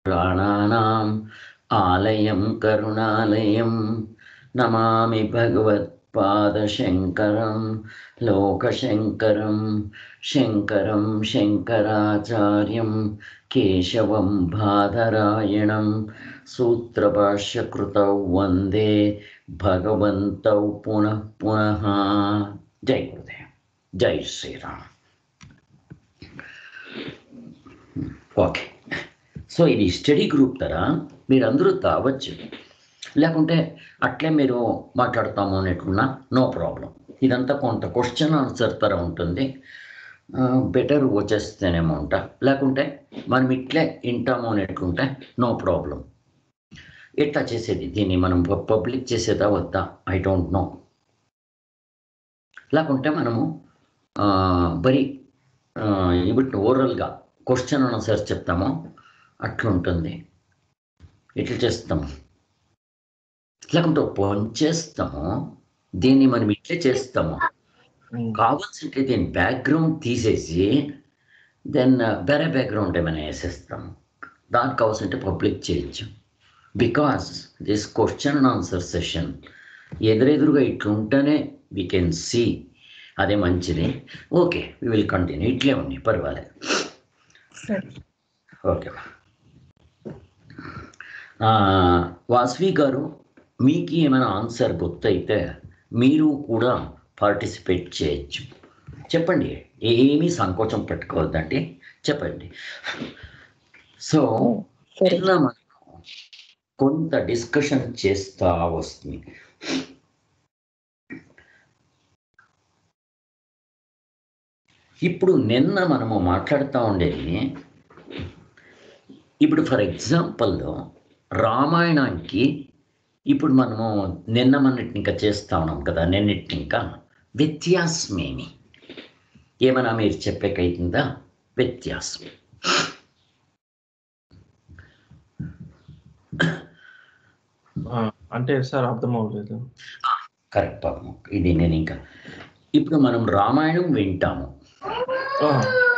పురాణానాం ఆలయం కరుణాలయం నమామి భగవత్పాదశంకరం లోకశంకరం శంకరం శంకరాచార్యం కేశవం బాధరాయణం సూత్రభాష్యకృతౌ వందే భగవంతౌ పునః పునః జై గురుదేవ్ జై శ్రీరామ్ ఓకే సో ఇది స్టడీ గ్రూప్ తర మీరందరూ తావచ్చు లేకుంటే అట్లే మీరు మాట్లాడతాము అనేటున్నా నో ప్రాబ్లం ఇదంతా కొంత క్వశ్చన్ ఆన్సర్ తర ఉంటుంది బెటర్ వచ్చేస్తేనేమో ఉంటా లేకుంటే మనం ఇట్లే వింటాము అనేట్లుంటే నో ప్రాబ్లం ఎట్లా చేసేది దీన్ని మనం పబ్లిక్ చేసేదా వద్దా ఐ డోంట్ నో లేకుంటే మనము ఆ, బరీ ఇప్పుడు ఓరల్గా క్వశ్చన్ ఆన్సర్ చెప్తాము అట్లుంటుంది ఇట్లా చేస్తాము లేకుంటే పొంచేస్తాము దీన్ని మనం ఇట్లే చేస్తాము కావాల్సింటే దీని బ్యాక్గ్రౌండ్ తీసేసి దెన్ వేరే బ్యాక్గ్రౌండ్ ఏమైనా వేసేస్తాము దానికి కావాల్సింటే పబ్లిక్ చేయొచ్చు because this question and answer session ఎదురెదురుగా ఇట్లుంటేనే వీ కెన్ సీ అదే మంచిది ఓకే వి విల్ కంటిన్యూ ఇట్లే ఉంది పర్వాలేదు సరే ఓకే ఆ, వాసవి గారు మీకు ఏమైనా ఆన్సర్ గుర్తయితే మీరు కూడా పార్టిసిపేట్ చేయొచ్చు చెప్పండి ఏమీ సంకోచం పెట్టుకోవద్దండి చెప్పండి సో సరే నిన్న మనం కొంత డిస్కషన్ చేస్తా వస్తుంది ఇప్పుడు నిన్న మనము మాట్లాడుతూ ఉండేది ఇప్పుడు ఫర్ ఎగ్జాంపుల్లో రామాయణానికి ఇప్పుడు మనము నిన్న మన్నిటిని ఇంకా చేస్తా ఉన్నాం కదా నిన్నటిని ఇంకా వ్యత్యాసమేమి ఏమైనా మీరు చెప్పేకైతుందా వ్యత్యాసం ఆ, అంటే సార్ అర్థం అవ్వలేదు కరెక్ట్ పాపం ఇది నేను ఇంకా ఇప్పుడు మనం రామాయణం వింటాము ఆ,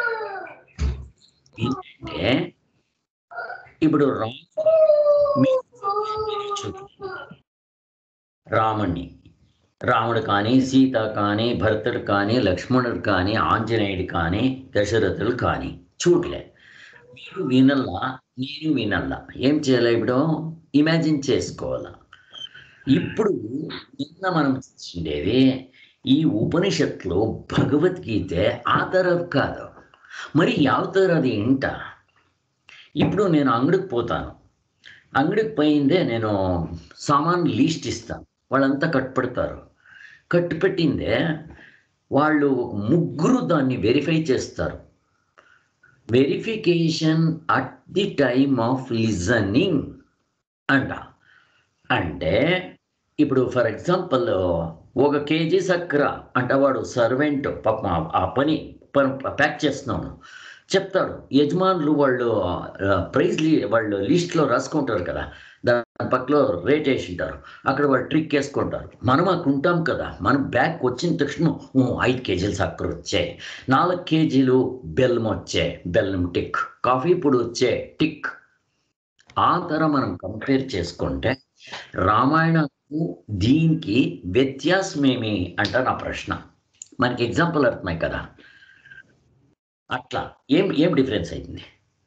ఏంటంటే ఇప్పుడు రాము మీ- మీరు చూడండి. రాముణ్ణి రాముడు కానీ సీత కానీ భరతుడు కానీ లక్ష్మణుడు కానీ ఆంజనేయుడు కానీ దశరథుడు కానీ చూడలే మీరు వినల్లా నేను వినల్లా ఏం చేయాలి ఇప్పుడు ఇమాజిన్ చేసుకోవాలా ఇప్పుడు నిన్న మనం చూసిండేది ఈ ఉపనిషత్తులో భగవద్గీత ఆ తరం కాదు మరి ಯಾವ ಥರ అది ఇంట ఇప్పుడు నేను అంగడికి పోతాను అంగడికి పోయిందే నేను సామాన్ లీస్ట్ ఇస్తాను వాళ్ళంతా కట్టుపెడతారు కట్టుపెట్టిందే వాళ్ళు ముగ్గురు దాన్ని వెరిఫై చేస్తారు verification at the time of listening అంట అంటే ఇప్పుడు ఫర్ ఎగ్జాంపుల్ ఒక కేజీ చక్కెర అంటే వాడు సర్వెంట్ పాపం ఆ- ఆ పని ప్యాక్ చేస్తున్నాను చెప్తాడు యజమానులు వాళ్ళు ప్రైజ్ వాళ్ళు లిస్ట్లో రాసుకుంటారు కదా దాని పక్కలో రేట్ వేసి ఉంటారు అక్కడ వాళ్ళు ట్రిక్ వేసుకుంటారు మనం అక్కడ ఉంటాం కదా మనం బ్యాగ్ వచ్చిన తక్షణ "ఓ, ఐదు కేజీలు చక్కెర వచ్చాయి నాలుగు కేజీలు బెల్లం వచ్చాయి బెల్లం టిక్ కాఫీ పొడి వచ్చే టిక్ ఆ తర మనం కంపేర్ చేసుకుంటే రామాయణకు దీనికి వ్యత్యాసమేమి అంట నా ప్రశ్న మనకి ఎగ్జాంపుల్ అర్థమై కదా అట్లా ఏం ఏం డిఫరెన్స్ అయింది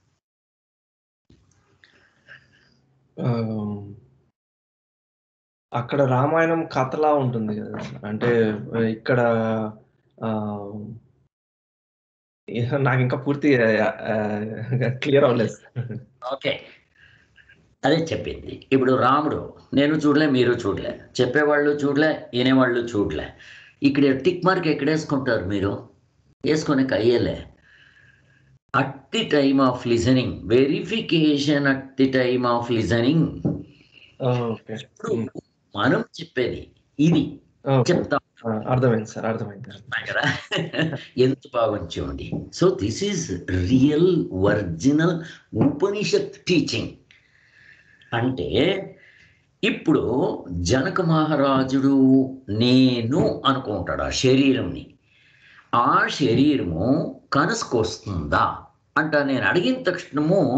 ఆ, అక్కడ రామాయణం కథలా ఉంటుంది కదా సార్. అంటే ఇక్కడ ఆ, ఏ- నాకు ఇంకా పూర్తి క్లియర్ అవ్వలేదు సార్. ఓకే అదే చెప్పింది ఇప్పుడు రాముడు నేను చూడలే మీరు చూడలే చెప్పేవాళ్ళు చూడలే వినేవాళ్ళు చూడలే ఇక్కడ టిక్ మార్క్ ఎక్కడ వేసుకుంటారు మీరు వేసుకొని అయ్యేలే at the time of listening verification at the time of listening ఆ, ఓకే ఇప్పుడు మనం చెప్పేది ఇది ఓకే. చెప్తాం ఆ, అర్థమైంది సార్ అర్థమైంది ఉన్నాయి కదా ఎంత బాగుంది so this is real original Upanishad teaching అంటే ఇప్పుడు జనక మహారాజుడు నేను అనుకుంటాడు ఆ శరీరంని ఆ శరీరము కనసుకొస్తుందా అంట నేను అడిగిన తక్షణము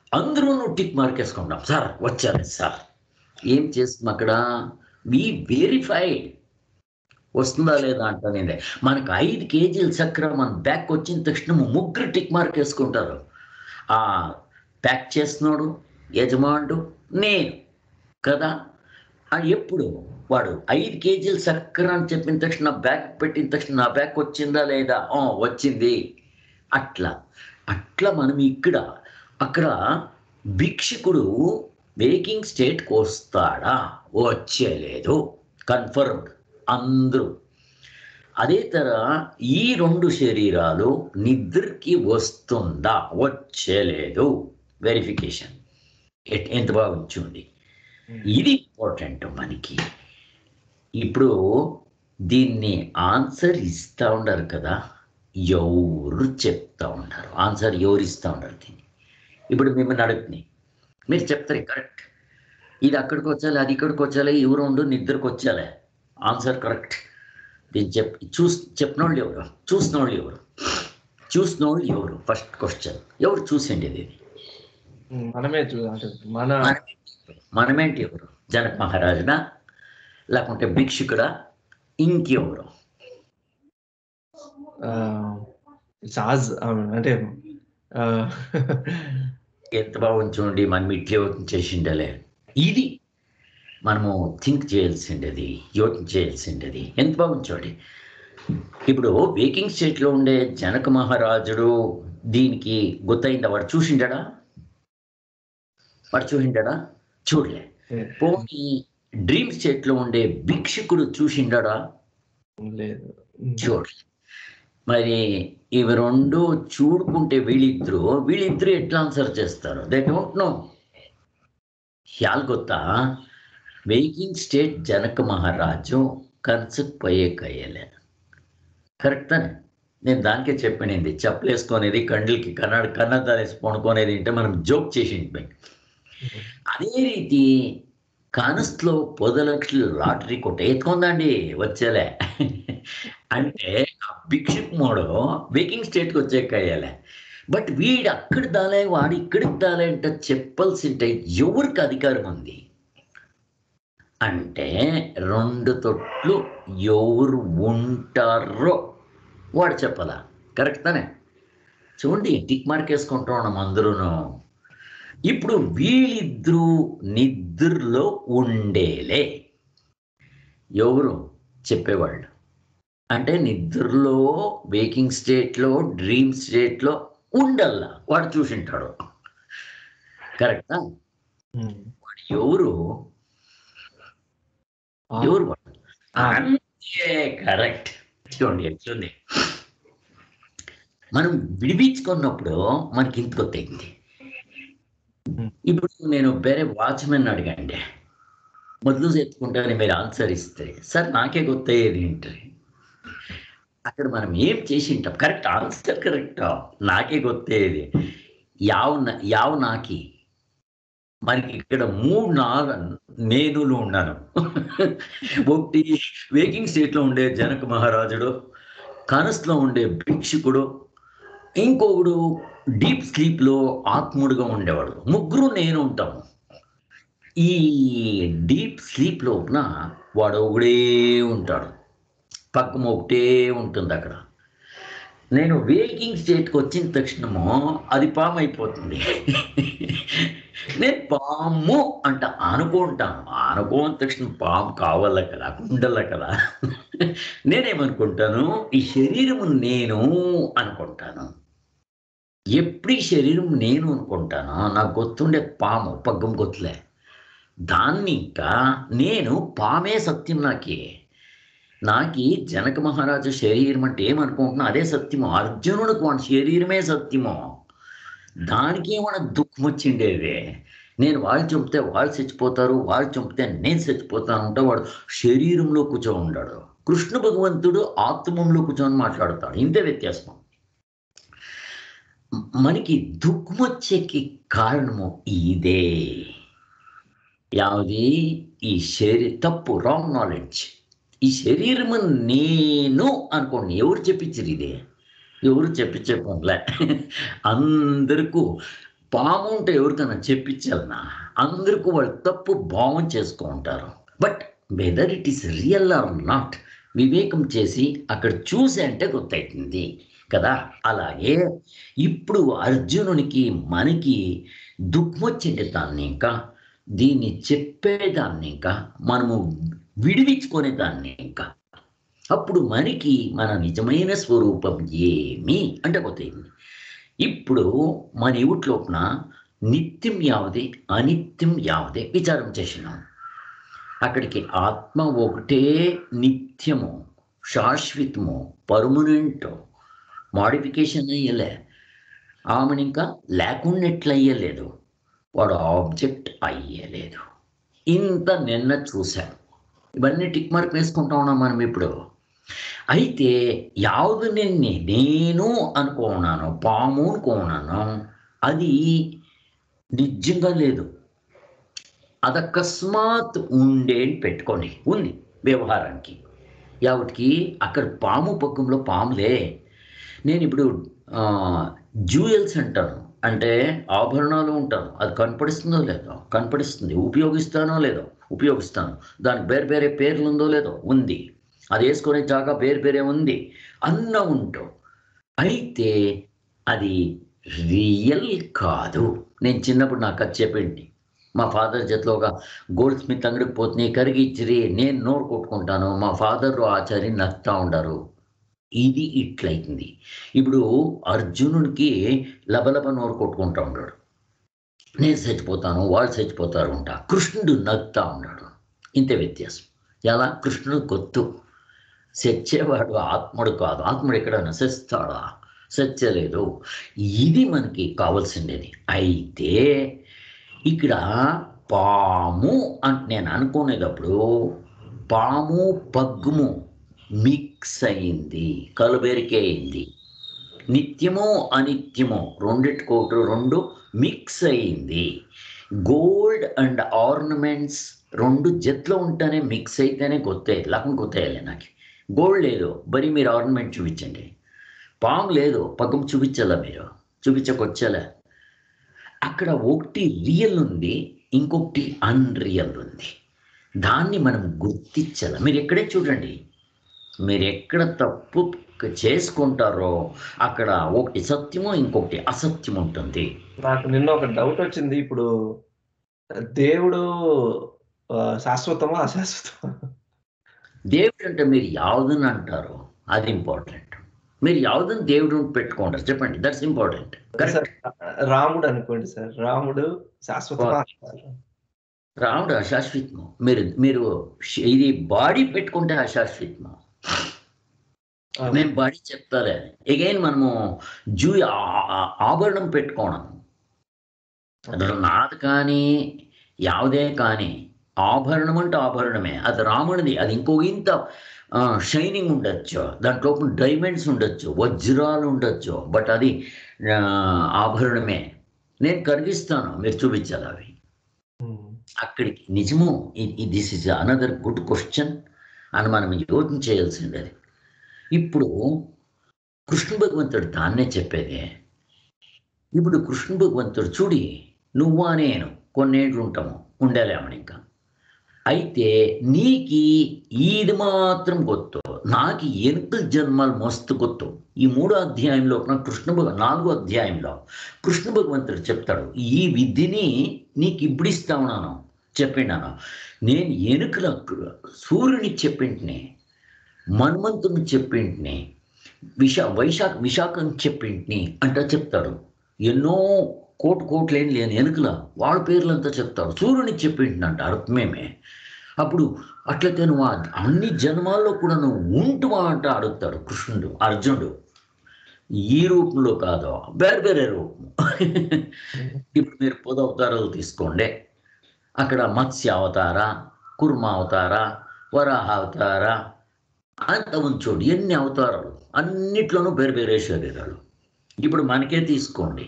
అందరూ నువ్వు టిక్ మార్క్ వేసుకుంటాం సార్ వచ్చారు సార్ ఏం చేస్తాం అక్కడ వి వెరిఫైడ్ వస్తుందా లేదా అంటానేదే మనకు ఐదు కేజీల చక్కెర మన బ్యాక్ వచ్చిన తక్షణ ముగ్గురు టిక్ మార్క్ వేసుకుంటారు ఆ ప్యాక్ చేస్తున్నాడు యజమానుడు నేను కదా అని ఎప్పుడు వాడు ఐదు కేజీల చక్కెర అని చెప్పిన తక్షణ బ్యాగ్ పెట్టిన తక్షణ నా బ్యాగ్ వచ్చిందా లేదా "ఆ, వచ్చింది అట్లా అట్లా మనం ఇక్కడ అక్కడ భిక్షకుడు బేకింగ్ స్టేట్కి వస్తాడా వచ్చేలేదు కన్ఫర్మ్డ్ అందరూ అదే తర ఈ రెండు శరీరాలు నిద్రకి వస్తుందా వచ్చేలేదు వెరిఫికేషన్ ఎంత బాగా ఉంచుంది ఇది ఇంపార్టెంట్ మనకి ఇప్పుడు దీన్ని ఆన్సర్ ఇస్తూ ఉండరు కదా ఎవరు చెప్తా ఉంటారు ఆన్సర్ ఎవరు ఇస్తూ ఉండరు దీన్ని ఇప్పుడు మిమ్మల్ని అడుగుతుంది మీరు చెప్తారు కరెక్ట్ ఇది అక్కడికి వచ్చాలి అది ఇక్కడికి వచ్చాలి ఎవరు ఉండు నిద్రకు వచ్చాలే ఆన్సర్ కరెక్ట్ దీన్ని చెప్ చూస్ చెప్పిన వాళ్ళు ఎవరు చూసిన వాళ్ళు ఎవరు చూసిన వాళ్ళు ఎవరు ఫస్ట్ క్వశ్చన్ ఎవరు చూసిండి ఇది మనమే చూ అంటే మన మనమేంటి ఎవరు జనక మహారాజునా లేకుంటే భిక్షుకుడా ఇంకెవరు సాజ్ అంటే ఆ, ఎంత బాగుంది చూడండి మనం ఇట్లే యోచన చేసిండలే ఇది మనము థింక్ చేయాల్సిండేది యోచన చేయాల్సిండేది ఎంత బాగుంది చూడండి ఇప్పుడు వేకింగ్ స్టేట్లో ఉండే జనక మహారాజుడు దీనికి గుర్తయిందా వాడు చూసిండడా వాడు చూసిండడా చూడలే పోనీ డ్రీమ్ స్టేట్లో ఉండే భిక్షకుడు చూసిండడా లేదు చూడలే మరి ఇవి రెండు చూడుకుంటే వీళ్ళిద్దరు వీళ్ళిద్దరు ఎట్లా ఆన్సర్ చేస్తారు దే డోంట్ నో యాల్ ಗೊತ್ತಾ వేకింగ్ స్టేట్ జనక మహారాజు కన్సక్ పోయే కయ్యలే కరెక్ట్ ತಾನೆ నేను దానికే చెప్పినది చెప్పలేసుకునేది కండ్లకి కన్నడ కన్నద్దాలు వేసి పడుకునేది అంటే మనం జోక్ చేసి అదే ರೀತಿ కానస్లో పది లక్షలు లాటరీ కొట్ట ఎత్తుకుందండి వచ్చేలే అంటే ఆ భిక్షకు మోడు బేకింగ్ స్టేట్కి వచ్చే కయ్యాలే బట్ వీడు అక్కడ దాలే వాడు ఇక్కడికి దాలే అంటే చెప్పాల్సింటే ఎవరికి అధికారం ఉంది అంటే రెండు తొట్లు ఎవరు ఉంటారో వాడు చెప్పాలా కరెక్ట్ తానే చూడండి టిక్ మార్క్ వేసుకుంటూ ఉన్నాం అందరూను ఇప్పుడు వీళ్ళిద్దరూ నిద్రలో ఉండేలే ఎవరు చెప్పేవాళ్ళు అంటే నిద్రలో వేకింగ్ స్టేట్లో డ్రీమ్ స్టేట్లో ఉండల్లా వాడు చూసింటాడు కరెక్టా వాడు ఎవరు ఎవరు వాడు అంతే కరెక్ట్ చూడండి ఎట్లుంది మనం విడిపించుకున్నప్పుడు మనకి ఇంత కొత్తయింది ఇప్పుడు నేను వేరే వాచ్మెన్ అడిగండి మొదలు ఎత్తుకుంటానని మీరు ఆన్సర్ ఇస్తే సార్ నాకే గుర్తయ్యేది ఏంటి అక్కడ మనం ఏం చేసి ఉంటాం కరెక్ట్ ఆన్సర్ కరెక్ట్ నాకే గుర్తయ్యేది యావ్ నా- యావ్ నాకి మనకి ఇక్కడ మూడు నా నేనులు ఉన్నాను ఒకటి వేకింగ్ స్టేట్లో ఉండే జనక మహారాజుడు కనస్లో ఉండే భిక్షుకుడు ఇంకొకడు డీప్ స్లీప్లో ఆత్ముడుగా ఉండేవాడు ముగ్గురు నేను ఉంటాము ఈ డీప్ స్లీప్ లోపున వాడు ఒకడే ఉంటాడు పక్కన ఒకటే ఉంటుంది అక్కడ నేను వేకింగ్ స్టేట్కి వచ్చిన తక్షణము అది పాము అయిపోతుంది నేను పాము అంట అనుకుంటాను అనుకోని తక్షణం పాము కావాల కదా ఉండల కదా నేనేమనుకుంటాను ఈ శరీరము నేను అనుకుంటాను ఎప్పుడు ఈ శరీరం నేను అనుకుంటానో నాకు గుర్తుండే పాము పగ్గం గుర్తులే దాన్ని ఇంకా నేను పామే సత్యం నాకి నాకి జనక మహారాజు శరీరం అంటే ఏమనుకుంటున్నా అదే సత్యము అర్జునుడికి వాడి శరీరమే సత్యము దానికి ఏమైనా దుఃఖం వచ్చిండేది నేను వాళ్ళు చంపితే వాళ్ళు చచ్చిపోతారు వాళ్ళు చంపితే నేను చచ్చిపోతాను అంటే వాడు శరీరంలో కూర్చో ఉన్నాడు కృష్ణ భగవంతుడు ఆత్మంలో కూర్చొని మాట్లాడతాడు ఇంతే వ్యత్యాసం మనకి దుఃఖం వచ్చేకి కారణము ఇదే యావది ఈ శరీ తప్పు రాంగ్ నాలెడ్జ్ ఈ శరీరము నేను అనుకోండి ఎవరు చెప్పించారు ఇదే ఎవరు చెప్పించే పనిలే అందరికీ పాము ఉంటే ఎవరికైనా చెప్పించాలన్నా అందరికీ వాళ్ళు తప్పు భావం చేసుకుంటారు but whether it is real or not వివేకం చేసి అక్కడ చూసి అంటే గుర్తవుతుంది కదా అలాగే ఇప్పుడు అర్జునునికి మనకి దుఃఖం వచ్చింది దాన్ని ఇంకా దీన్ని చెప్పేదాన్ని ఇంకా మనము విడిపించుకునే దాన్ని ఇంకా అప్పుడు మనకి మన నిజమైన స్వరూపం ఏమి అంటే కొత్తయింది ఇప్పుడు మన ఇవుట్లోపున నిత్యం యావదే అనిత్యం యావదే విచారం చేసినాం అక్కడికి ఆత్మ ఒకటే నిత్యము శాశ్వతము పర్మనెంట్ మాడిఫికేషన్ అయ్యలే ఆమెను ఇంకా లేకున్నట్లు అయ్యలేదు వాడు ఆబ్జెక్ట్ అయ్యలేదు ఇంత నిన్న చూశాం ఇవన్నీ టిక్ మార్క్ వేసుకుంటా ఉన్నాం మనం ఇప్పుడు అయితే యాವುದು నిన్నే నేను అనుకోన్నాను పాము అనుకోన్నాను అది నిజంగా లేదు అది అకస్మాత్ ఉండే అని పెట్టుకోండి ఉంది వ్యవహారానికి యావటికి అక్కడ పాము పక్కంలో పాములే నేను ఇప్పుడు జ్యూయల్స్ అంటాను అంటే ఆభరణాలు ఉంటాను అది కనపడిస్తుందో లేదో కనపడిస్తుంది ఉపయోగిస్తానో లేదో ఉపయోగిస్తాను దానికి వేరే వేరే పేర్లు ఉందో లేదో ఉంది అది వేసుకునే జాగా వేరు వేరే ఉంది అన్న ఉంటాం అయితే అది రియల్ కాదు నేను చిన్నప్పుడు నాకు అది చెప్పింది మా ఫాదర్ జతలో ఒక గోల్డ్ స్మిత్ అంగడికి పోతే కరిగిచ్చిరి నేను నోరు కొట్టుకుంటాను మా ఫాదర్ ఆచారి నచ్చుతా ఉండరు ఇది ఇట్లయింది ఇప్పుడు అర్జునుడికి లబలబ నోరు కొట్టుకుంటా ఉన్నాడు నేను చచ్చిపోతాను వాళ్ళు చచ్చిపోతారు ఉంటా కృష్ణుడు నగ్గుతా ఉన్నాడు ఇంతే వ్యత్యాసం ఎలా కృష్ణుడు గొత్తు చచ్చేవాడు ఆత్ముడు కాదు ఆత్ముడు ఎక్కడైనా చస్తాడా చచ్చలేదు ఇది మనకి కావాల్సిండేది అయితే ఇక్కడ పాము అని నేను అనుకునేటప్పుడు పాము పగ్గుము మిక్స్ అయింది కలుబెరికే అయింది నిత్యము అనిత్యము రెండిటికోటి రెండు మిక్స్ అయింది గోల్డ్ అండ్ ఆర్నమెంట్స్ రెండు జట్లో ఉంటేనే మిక్స్ అయితేనే గొత్తేది లేకుండా గొత్తేయాలి నాకు గోల్డ్ లేదు బరీ మీరు ఆర్నమెంట్ చూపించండి పాము లేదు పగ్గం చూపించాలా మీరు చూపించకొచ్చాలా అక్కడ ఒకటి రియల్ ఉంది ఇంకొకటి అన్రియల్ ఉంది దాన్ని మనం గుర్తించాల మీరు ఎక్కడే చూడండి మీరు ఎక్కడ తప్పు చేసుకుంటారో అక్కడ ఒకటి సత్యము ఇంకొకటి అసత్యం ఉంటుంది నాకు నిన్న ఒక డౌట్ వచ్చింది ఇప్పుడు దేవుడు ఆ, శాశ్వతమా అశాశ్వతమా దేవుడు అంటే మీరు యావదని అంటారు అది ఇంపార్టెంట్ మీరు యావదని దేవుడు పెట్టుకుంటారు చెప్పండి దట్స్ ఇంపార్టెంట్ సార్ రాముడు అనుకోండి సార్ రాముడు శాశ్వతమా రాముడు అశాశ్వతము మీరు మీరు ష- ఇది బాడీ పెట్టుకుంటే అశాశ్వతము ఆ, మేము బాడీ చెప్తాలే అగైన్ మనము జూ ఆ- ఆ- ఆభరణం పెట్టుకోవడం అది నాది కానీ యావదే కానీ ఆభరణం అంటే ఆభరణమే అది రాముడిది అది ఇంకో ఇంత షైనింగ్ ఉండొచ్చు దాంట్లో డైమండ్స్ ఉండొచ్చు వజ్రాలు ఉండొచ్చు బట్ అది ఆ, ఆభరణమే నేను కరిగిస్తాను మీరు చూపించాలి అవి ఉమ్, అక్కడికి నిజము this is another good question అని మనం యోచన చేయాల్సింది అది ఇప్పుడు కృష్ణ భగవంతుడు దాన్నే చెప్పేది ఇప్పుడు కృష్ణ భగవంతుడు చూడి నువ్వా నేను కొన్నేళ్ళు ఉంటాము ఉండలేమని ఇంకా అయితే నీకి ఇది మాత్రం గొత్తు నాకు ఎనుకల జన్మలు మస్తు గొత్తు ఈ మూడో అధ్యాయంలో నా కృష్ణ భగ నాలుగో అధ్యాయంలో కృష్ణ భగవంతుడు చెప్తాడు ఈ విద్యని నీకు ఇప్పుడు ఇస్తా ఉన్నాను చెప్పిండాను నేను ఎనుకల సూర్యుని చెప్పింటిని మన్మంతుని చెప్పింటిని విశా వైశాఖ విశాఖని చెప్పింటిని అంట చెప్తాడు ఎన్నో కోటి కోట్లు ఏం లేని వెనుకల వాళ్ళ పేర్లంతా చెప్తాడు సూర్యుని చెప్పింటినంట అర్థమేమే అప్పుడు అట్లయితే నువ్వు ఆ అన్ని జన్మాల్లో కూడా నువ్వు ఉంటువా అంట అడుగుతాడు కృష్ణుడు అర్జునుడు ఈ రూపంలో కాదు వేరే వేరే రూపం ఇప్పుడు మీరు పొద అవతారాలు తీసుకోండి అక్కడ మత్స్య అవతార కుర్మ అవతార వరాహ అవతార అంత ఉంచోడు ఎన్ని అవతారాలు అన్నిట్లోనూ వేరు వేరే శరీరాలు ఇప్పుడు మనకే తీసుకోండి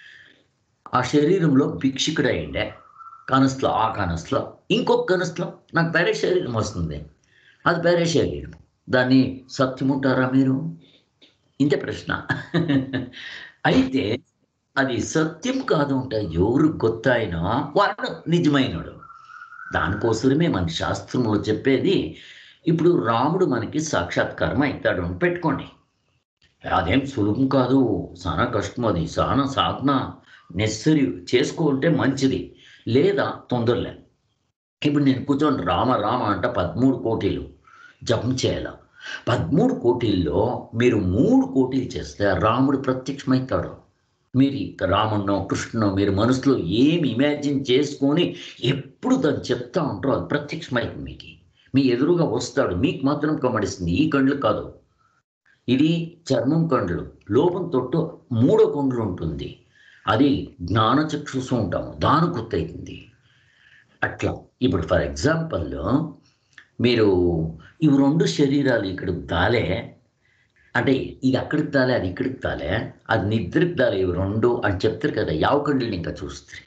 ఆ శరీరంలో భిక్షికుడు అయిండే కనస్లో ఆ కనస్లో ఇంకొక కనస్లో నాకు వేరే శరీరం వస్తుంది అది వేరే శరీరం దాన్ని సత్యం ఉంటారా మీరు ఇంతే ప్రశ్న అయితే అది సత్యం కాదు అంటే ఎవరు గొత్తాయినా వాడు నిజమైనడు దానికోసమే మన శాస్త్రంలో చెప్పేది ఇప్పుడు రాముడు మనకి సాక్షాత్కారం అవుతాడు అని పెట్టుకోండి అదేం సులభం కాదు చాలా కష్టం అది చాలా సాధన నెసరీ చేసుకుంటే మంచిది లేదా తొందరలే ఇప్పుడు నేను కూర్చొని రామ రామ అంట పదమూడు కోటీలు జపం చేయాల పదమూడు కోటీల్లో మీరు మూడు కోటీలు చేస్తే రాముడు ప్రత్యక్షమవుతాడు మీరు ఇక రామున్నో కృష్ణనో మీరు మనసులో ఏమి ఇమాజిన్ చేసుకొని ఎప్పుడు దాన్ని చెప్తా ఉంటారో అది ప్రత్యక్షమైంది మీకు మీ ఎదురుగా వస్తాడు మీకు మాత్రం కమడిస్తుంది ఈ కండ్లు కాదు ఇది చర్మం కండ్లు లోపం తొట్టు మూడో కండ్లు ఉంటుంది అది జ్ఞానచక్షుసు ఉంటాము దాని గుర్తవుతుంది అట్లా ఇప్పుడు ఫర్ ఎగ్జాంపుల్ మీరు ఇవి రెండు శరీరాలు ఇక్కడికి తాలే అంటే ఇది అక్కడికి తాలే అది ఇక్కడికి తాలే అది నిద్రకు తాలే ఇవి రెండు అని చెప్తారు కదా యావ కండ్లు ఇంకా చూస్తారు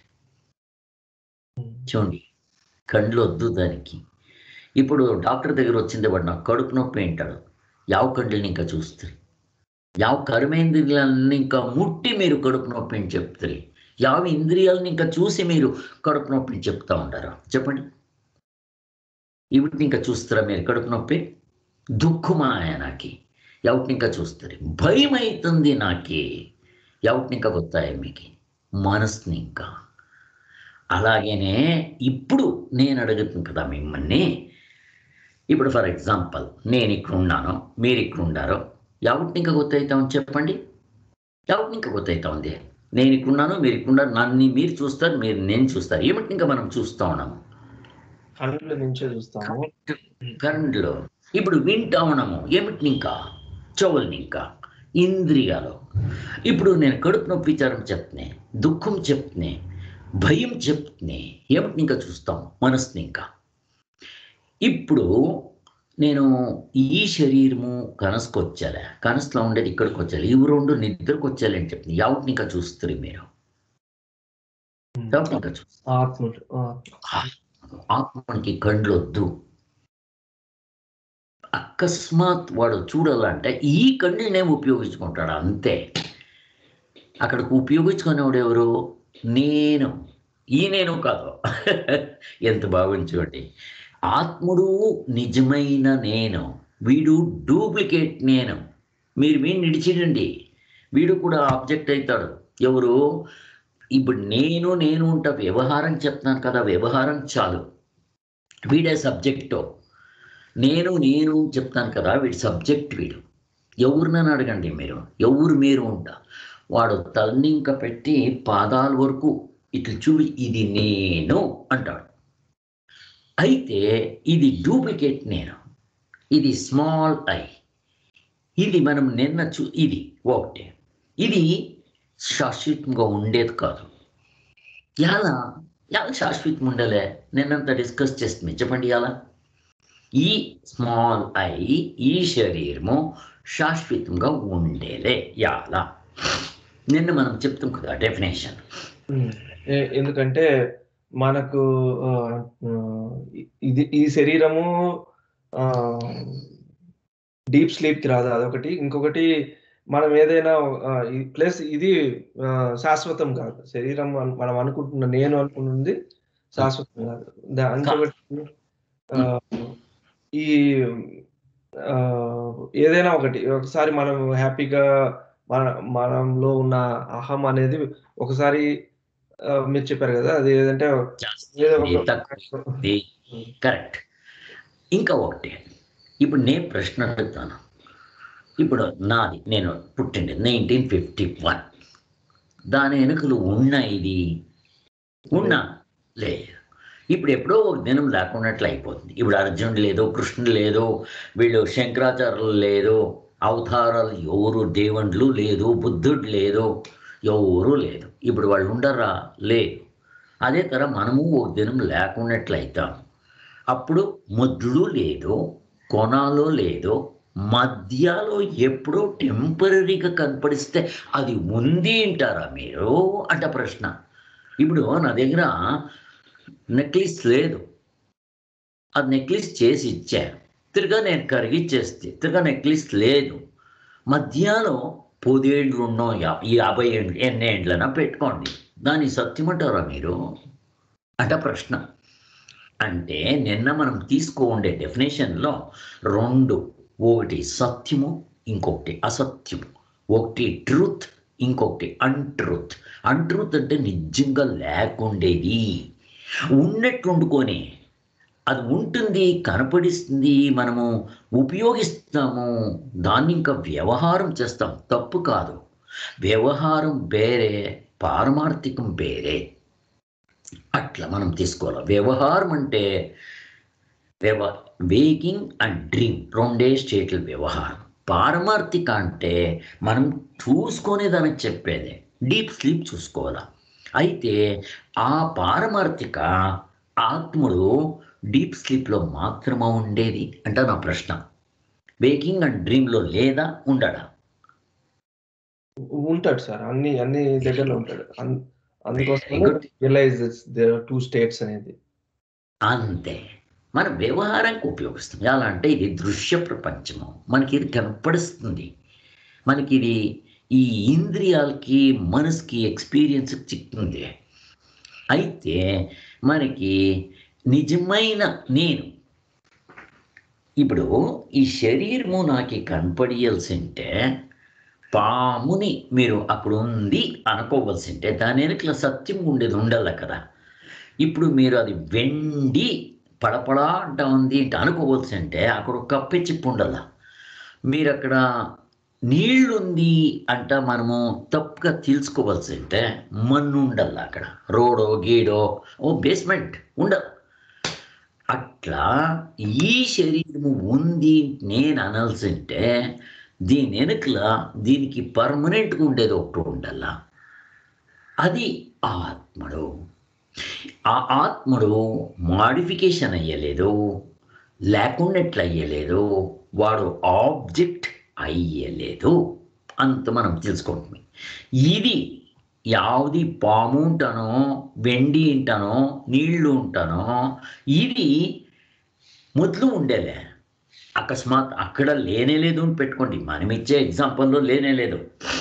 చూడండి కండ్లు వద్దు దానికి ఇప్పుడు డాక్టర్ దగ్గర వచ్చింది వాడు నాకు కడుపు నొప్పి అంటాడు యావ కండ్లని ఇంకా చూస్తారు యావ కర్మేంద్రియాలని ఇంకా ముట్టి మీరు కడుపు నొప్పి అని చెప్తారు యావ ఇంద్రియాలను ఇంకా చూసి మీరు కడుపు నొప్పిని చెప్తా ఉంటారా చెప్పండి ఇవిటిని ఇంకా చూస్తారా మీరు కడుపు నొప్పి దుఃఖమాయ నాకి ఎవటిని ఇంకా చూస్తారు భయం అవుతుంది నాకి ఎవటిని ఇంకా కొత్తాయి మీకు మనసుని ఇంకా అలాగేనే ఇప్పుడు నేను అడుగుతుంది కదా మిమ్మల్ని ఇప్పుడు ఫర్ ఎగ్జాంపుల్ నేను ఇక్కడ ఉన్నాను మీరు ఇక్కడ ఉండారు ఎవరిని ఇంకా గుర్తవుతామని చెప్పండి ఎవరిని ఇంకా గుర్తవుతా నేను ఇక్కడ ఉన్నాను మీరు ఇక్కడ ఉన్నారు నన్ను మీరు చూస్తారు మీరు నేను చూస్తారు ఏమిటి ఇంకా మనం చూస్తూ ఉన్నాము కండ్ల నుంచే చూస్తాము కరెంట్లో ఇప్పుడు వింటా ఉన్నాము ఏమిటి ఇంకా చెవుల్ని ఇంకా ఇంద్రియాలు ఇప్పుడు నేను కడుపు నొప్పి విచారం చెప్తున్నా దుఃఖం చెప్తున్నా భయం చెప్తున్నా ఏమిటి ఇంకా చూస్తాం మనసుని ఇంకా ఇప్పుడు నేను ఈ శరీరము కనసుకు వచ్చాలే కనసులో ఉండేది ఇక్కడికి వచ్చాలి ఇవి రెండు నిద్రకు వచ్చాలి అని చెప్తుంది ఎవరిని ఇంకా చూస్తారు మీరు ఎవరిని ఇంకా చూస్తారు ఆత్మ ఆత్మ. ఆత్మకి కండ్లు వద్దు అకస్మాత్ వాడు చూడాలంటే ఈ కండినే ఉపయోగించుకుంటాడు అంతే అక్కడికి ఉపయోగించుకునేవాడు ఎవరు నేను ఈ నేను కాదు ఎంత బాగుంచండి ఆత్ముడు నిజమైన నేను వీడు డూప్లికేట్ నేను మీరు వీడిని నిడిచిడండి వీడు కూడా ఆబ్జెక్ట్ అవుతాడు ఎవరు ఇప్పుడు నేను నేను ఉంటా వ్యవహారం చెప్తున్నాను కదా వ్యవహారం చాలు వీడే సబ్జెక్టు నేను నేను చెప్తాను కదా వీడి సబ్జెక్ట్ వీడు ఎవరినని అడగండి మీరు ఎవరు మీరు ఉంటా వాడు తలని ఇంకా పెట్టి పాదాల వరకు ఇట్లా చూడి ఇది నేను అంటాడు అయితే ఇది డూప్లికేట్ నేను ఇది స్మాల్ ఐ ఇది మనం నిన్న చూ ఇది ఒకటే ఇది శాశ్వతంగా ఉండేది కాదు ఎలా ఎలా శాశ్వతం ఉండలే నిన్నంత డిస్కస్ చేస్తుంది చెప్పండి ఎలా ఈ స్మాల్ ఐ ఈ శరీరము శాశ్వతంగా ఉండేలే ఎలా నిన్న మనం చెప్తాం కదా డెఫినేషన్ ఉమ్. ఏ- ఎందుకంటే మనకు ఆ, ఆ, ఇది ఈ శరీరము డీప్ స్లీప్ కి రాదు అదొకటి ఇంకొకటి మనం ఏదైనా ప్లస్ ఇది ఆ, శాశ్వతం కాదు శరీరం అన్- మనం అనుకుంటున్న నేను అనుకుంటుంది శాశ్వతం కాదు దా- ఇంకొకటి ఆ, ఈ ఆ, ఏదైనా ఒకటి ఒకసారి మనం హ్యాపీగా మన మనంలో ఉన్న అహం అనేది ఒకసారి ఆ, మీరు చెప్పారు కదా అది ఏదంటే ఏదో ఒక తక్కువ కరెక్ట్ ఇంకా ఒకటి ఇప్పుడు నేను ప్రశ్న అడుగుతాను ఇప్పుడు నాది నేను పుట్టింది నైన్టీన్ ఫిఫ్టీ వన్ దాని వెనుకలు ఉన్న ఇది ఉన్నా లేదు ఇప్పుడు ఎప్పుడో ఒక దినం లేకున్నట్లు అయిపోతుంది ఇప్పుడు అర్జునుడు లేదు కృష్ణుడు లేదు వీళ్ళు శంకరాచార్యులు లేదు అవతారాలు ఎవరు దేవుళ్ళు లేదు బుద్ధుడు లేదు ఎవరు లేదు ఇప్పుడు వాళ్ళు ఉండరా లేదు అదే తర మనము ఒక దినం లేకున్నట్లయితాం అప్పుడు ముద్దుడు లేదు కొనాలో లేదు మధ్యలో ఎప్పుడో టెంపరీగా కనపడిస్తే అది ఉంది అంటారా మీరు అంట ప్రశ్న ఇప్పుడు నా దగ్గర నెక్లెస్ లేదు అది నెక్లెస్ చేసి ఇచ్చాను తిరగా నేను కరిగిచ్చేస్తే తిరగా నెక్లెస్ లేదు మధ్యలో పదేండ్లు ఉన్నో యా- యాభై ఏండ్లు ఎన్ని ఏండ్లైనా పెట్టుకోండి దాన్ని సత్యం అంటారా మీరు అట ప్రశ్న అంటే నిన్న మనం తీసుకోండే డెఫినేషన్లో రెండు ఒకటి సత్యము ఇంకొకటి అసత్యము ఒకటి ట్రూత్ ఇంకొకటి అన్ట్రూత్ అన్ట్రూత్ అంటే నిజంగా లేకుండేది ఉన్నట్టు వండుకొని అది ఉంటుంది కనపడిస్తుంది మనము ఉపయోగిస్తాము దాన్ని ఇంకా వ్యవహారం చేస్తాం తప్పు కాదు వ్యవహారం వేరే పారమార్థికం వేరే అట్లా మనం తీసుకోవాలి వ్యవహారం అంటే వ్యవ వేకింగ్ అండ్ డ్రీమ్ రెండే స్టేట్ల వ్యవహారం పారమార్థిక అంటే మనం చూసుకునే దానికి చెప్పేది డీప్ స్లీప్ చూసుకోవాలా అయితే ఆ పారమార్థిక ఆత్ముడు డీప్ స్లీప్లో మాత్రమే ఉండేది అంటే నా ప్రశ్న వేకింగ్ అండ్ డ్రీమ్లో లేదా ఉండడా ఉంటాడు సార్ అన్ని అన్ని దగ్గరలో ఉంటాడు అన్- అందుకోసం Very good. Realize two states అనేది అంతే మన వ్యవహారానికి ఉపయోగిస్తాం ఎలా అంటే ఇది దృశ్య ప్రపంచము మనకి ఇది కనపడిస్తుంది మనకి ఇది ఈ ఇంద్రియాలకి మనసుకి ఎక్స్పీరియన్స్ చిక్తుంది అయితే మనకి నిజమైన నేను ఇప్పుడు ఈ శరీరము నాకు కనపడియాల్సి ఉంటే పాముని మీరు అక్కడ ఉంది అనుకోవలసి ఉంటే దాని వెనకల సత్యం ఉండేది ఉండాలి కదా ఇప్పుడు మీరు అది వెండి పడపడా అంట ఉంది అంటే అనుకోవలసి అంటే అక్కడ ఒక కప్పే చిప్పు ఉండాల మీరు అక్కడ నీళ్ళుంది అంట మనము తప్పుగా తెలుసుకోవాల్సి అంటే మన్ను ఉండాలి అక్కడ రోడో గీడో ఓ బేస్మెంట్ ఉండదు అట్లా ఈ శరీరము ఉంది నేను అనాల్సి అంటే దీని వెనుకల దీనికి పర్మనెంట్గా ఉండేది ఒకటి ఉండాల అది ఆత్మడు ఆ ఆత్మడు మాడిఫికేషన్ అయ్యలేదు లేకున్నట్లు అయ్యలేదు వాడు ఆబ్జెక్ట్ అయ్యలేదు అంత మనం తెలుసుకుంటుంది ఇది యావది పాము ఉంటానో వెండి ఉంటానో నీళ్లు ఉంటానో ఇది మొదలు ఉండేలే అకస్మాత్ అక్కడ లేనే లేదు అని పెట్టుకోండి మనం ఇచ్చే ఎగ్జాంపుల్లో లేనే లేదు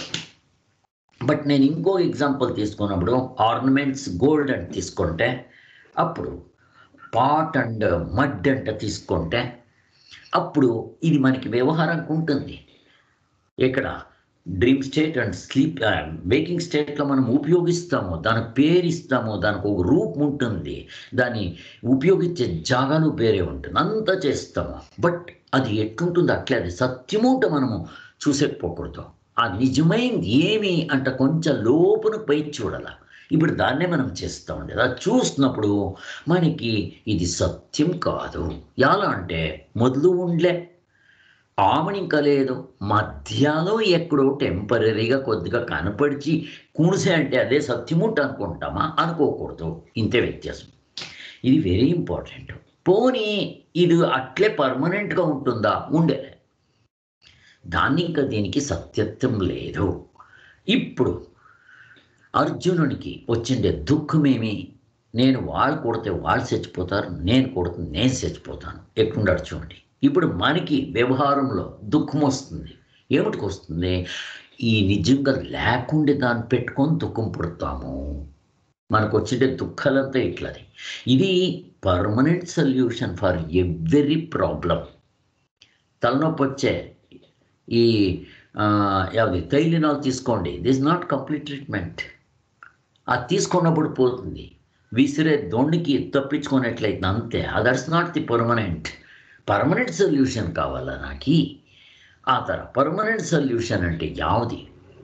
బట్ నేను ఇంకో ఎగ్జాంపుల్ తీసుకున్నప్పుడు ఆర్నమెంట్స్ గోల్డ్ అని తీసుకుంటే అప్పుడు పాట్ అండ్ మడ్ అంట తీసుకుంటే అప్పుడు ఇది మనకి వ్యవహారానికి ఉంటుంది ఇక్కడ dream state and sleep waking స్టేట్లో మనం ఉపయోగిస్తాము దానికి పేరు ఇస్తాము దానికి ఒక రూపం ఉంటుంది దాన్ని ఉపయోగించే జాగాలు వేరే ఉంటుంది అంతా చేస్తాము బట్ అది ఎట్లుంటుందో అట్లే అది సత్యమూట మనము చూసేకపోకూడదు ఆ నిజమైంది ఏమి అంట కొంచెం లోపున పై చూడాల ఇప్పుడు దాన్నే మనం చేస్తూ ఉండేది అది చూసినప్పుడు మనకి ఇది సత్యం కాదు ఎలా అంటే మొదలు ఉండలే ఆమెని ఇంకా లేదు మధ్యలో ఎక్కడో టెంపరీగా కొద్దిగా కనపడిచి కూనిసే అంటే అదే సత్యముంట అనుకుంటామా అనుకోకూడదు ఇంతే వ్యత్యాసం ఇది వెరీ ఇంపార్టెంట్ పోనీ ఇది అట్లే పర్మనెంట్గా ఉంటుందా ఉండేలే దాన్ని ఇంకా దీనికి సత్యత్వం లేదు ఇప్పుడు అర్జునునికి వచ్చిండే దుఃఖమేమి నేను వాళ్ళు కొడితే వాళ్ళు చచ్చిపోతారు నేను కొడితే నేను చచ్చిపోతాను ఎట్లుండాడు చూడండి ఇప్పుడు మనకి వ్యవహారంలో దుఃఖం వస్తుంది ఏమిటికి వస్తుంది ఈ నిజంగా లేకుండే దాన్ని పెట్టుకొని దుఃఖం పుడతాము మనకు వచ్చిండే దుఃఖాలంతా ఇట్లది ఇది permanent solution for every problem తలనొప్పి వచ్చే ఈ యావది తైలినాలు తీసుకోండి దిస్ నాట్ కంప్లీట్ ట్రీట్మెంట్ అది తీసుకున్నప్పుడు పోతుంది విసిరే దొండికి తప్పించుకున్నట్లయితే అంతే others not the permanent permanent solution కావాలా నాకు ఆ తర పర్మనెంట్ సొల్యూషన్ అంటే యావది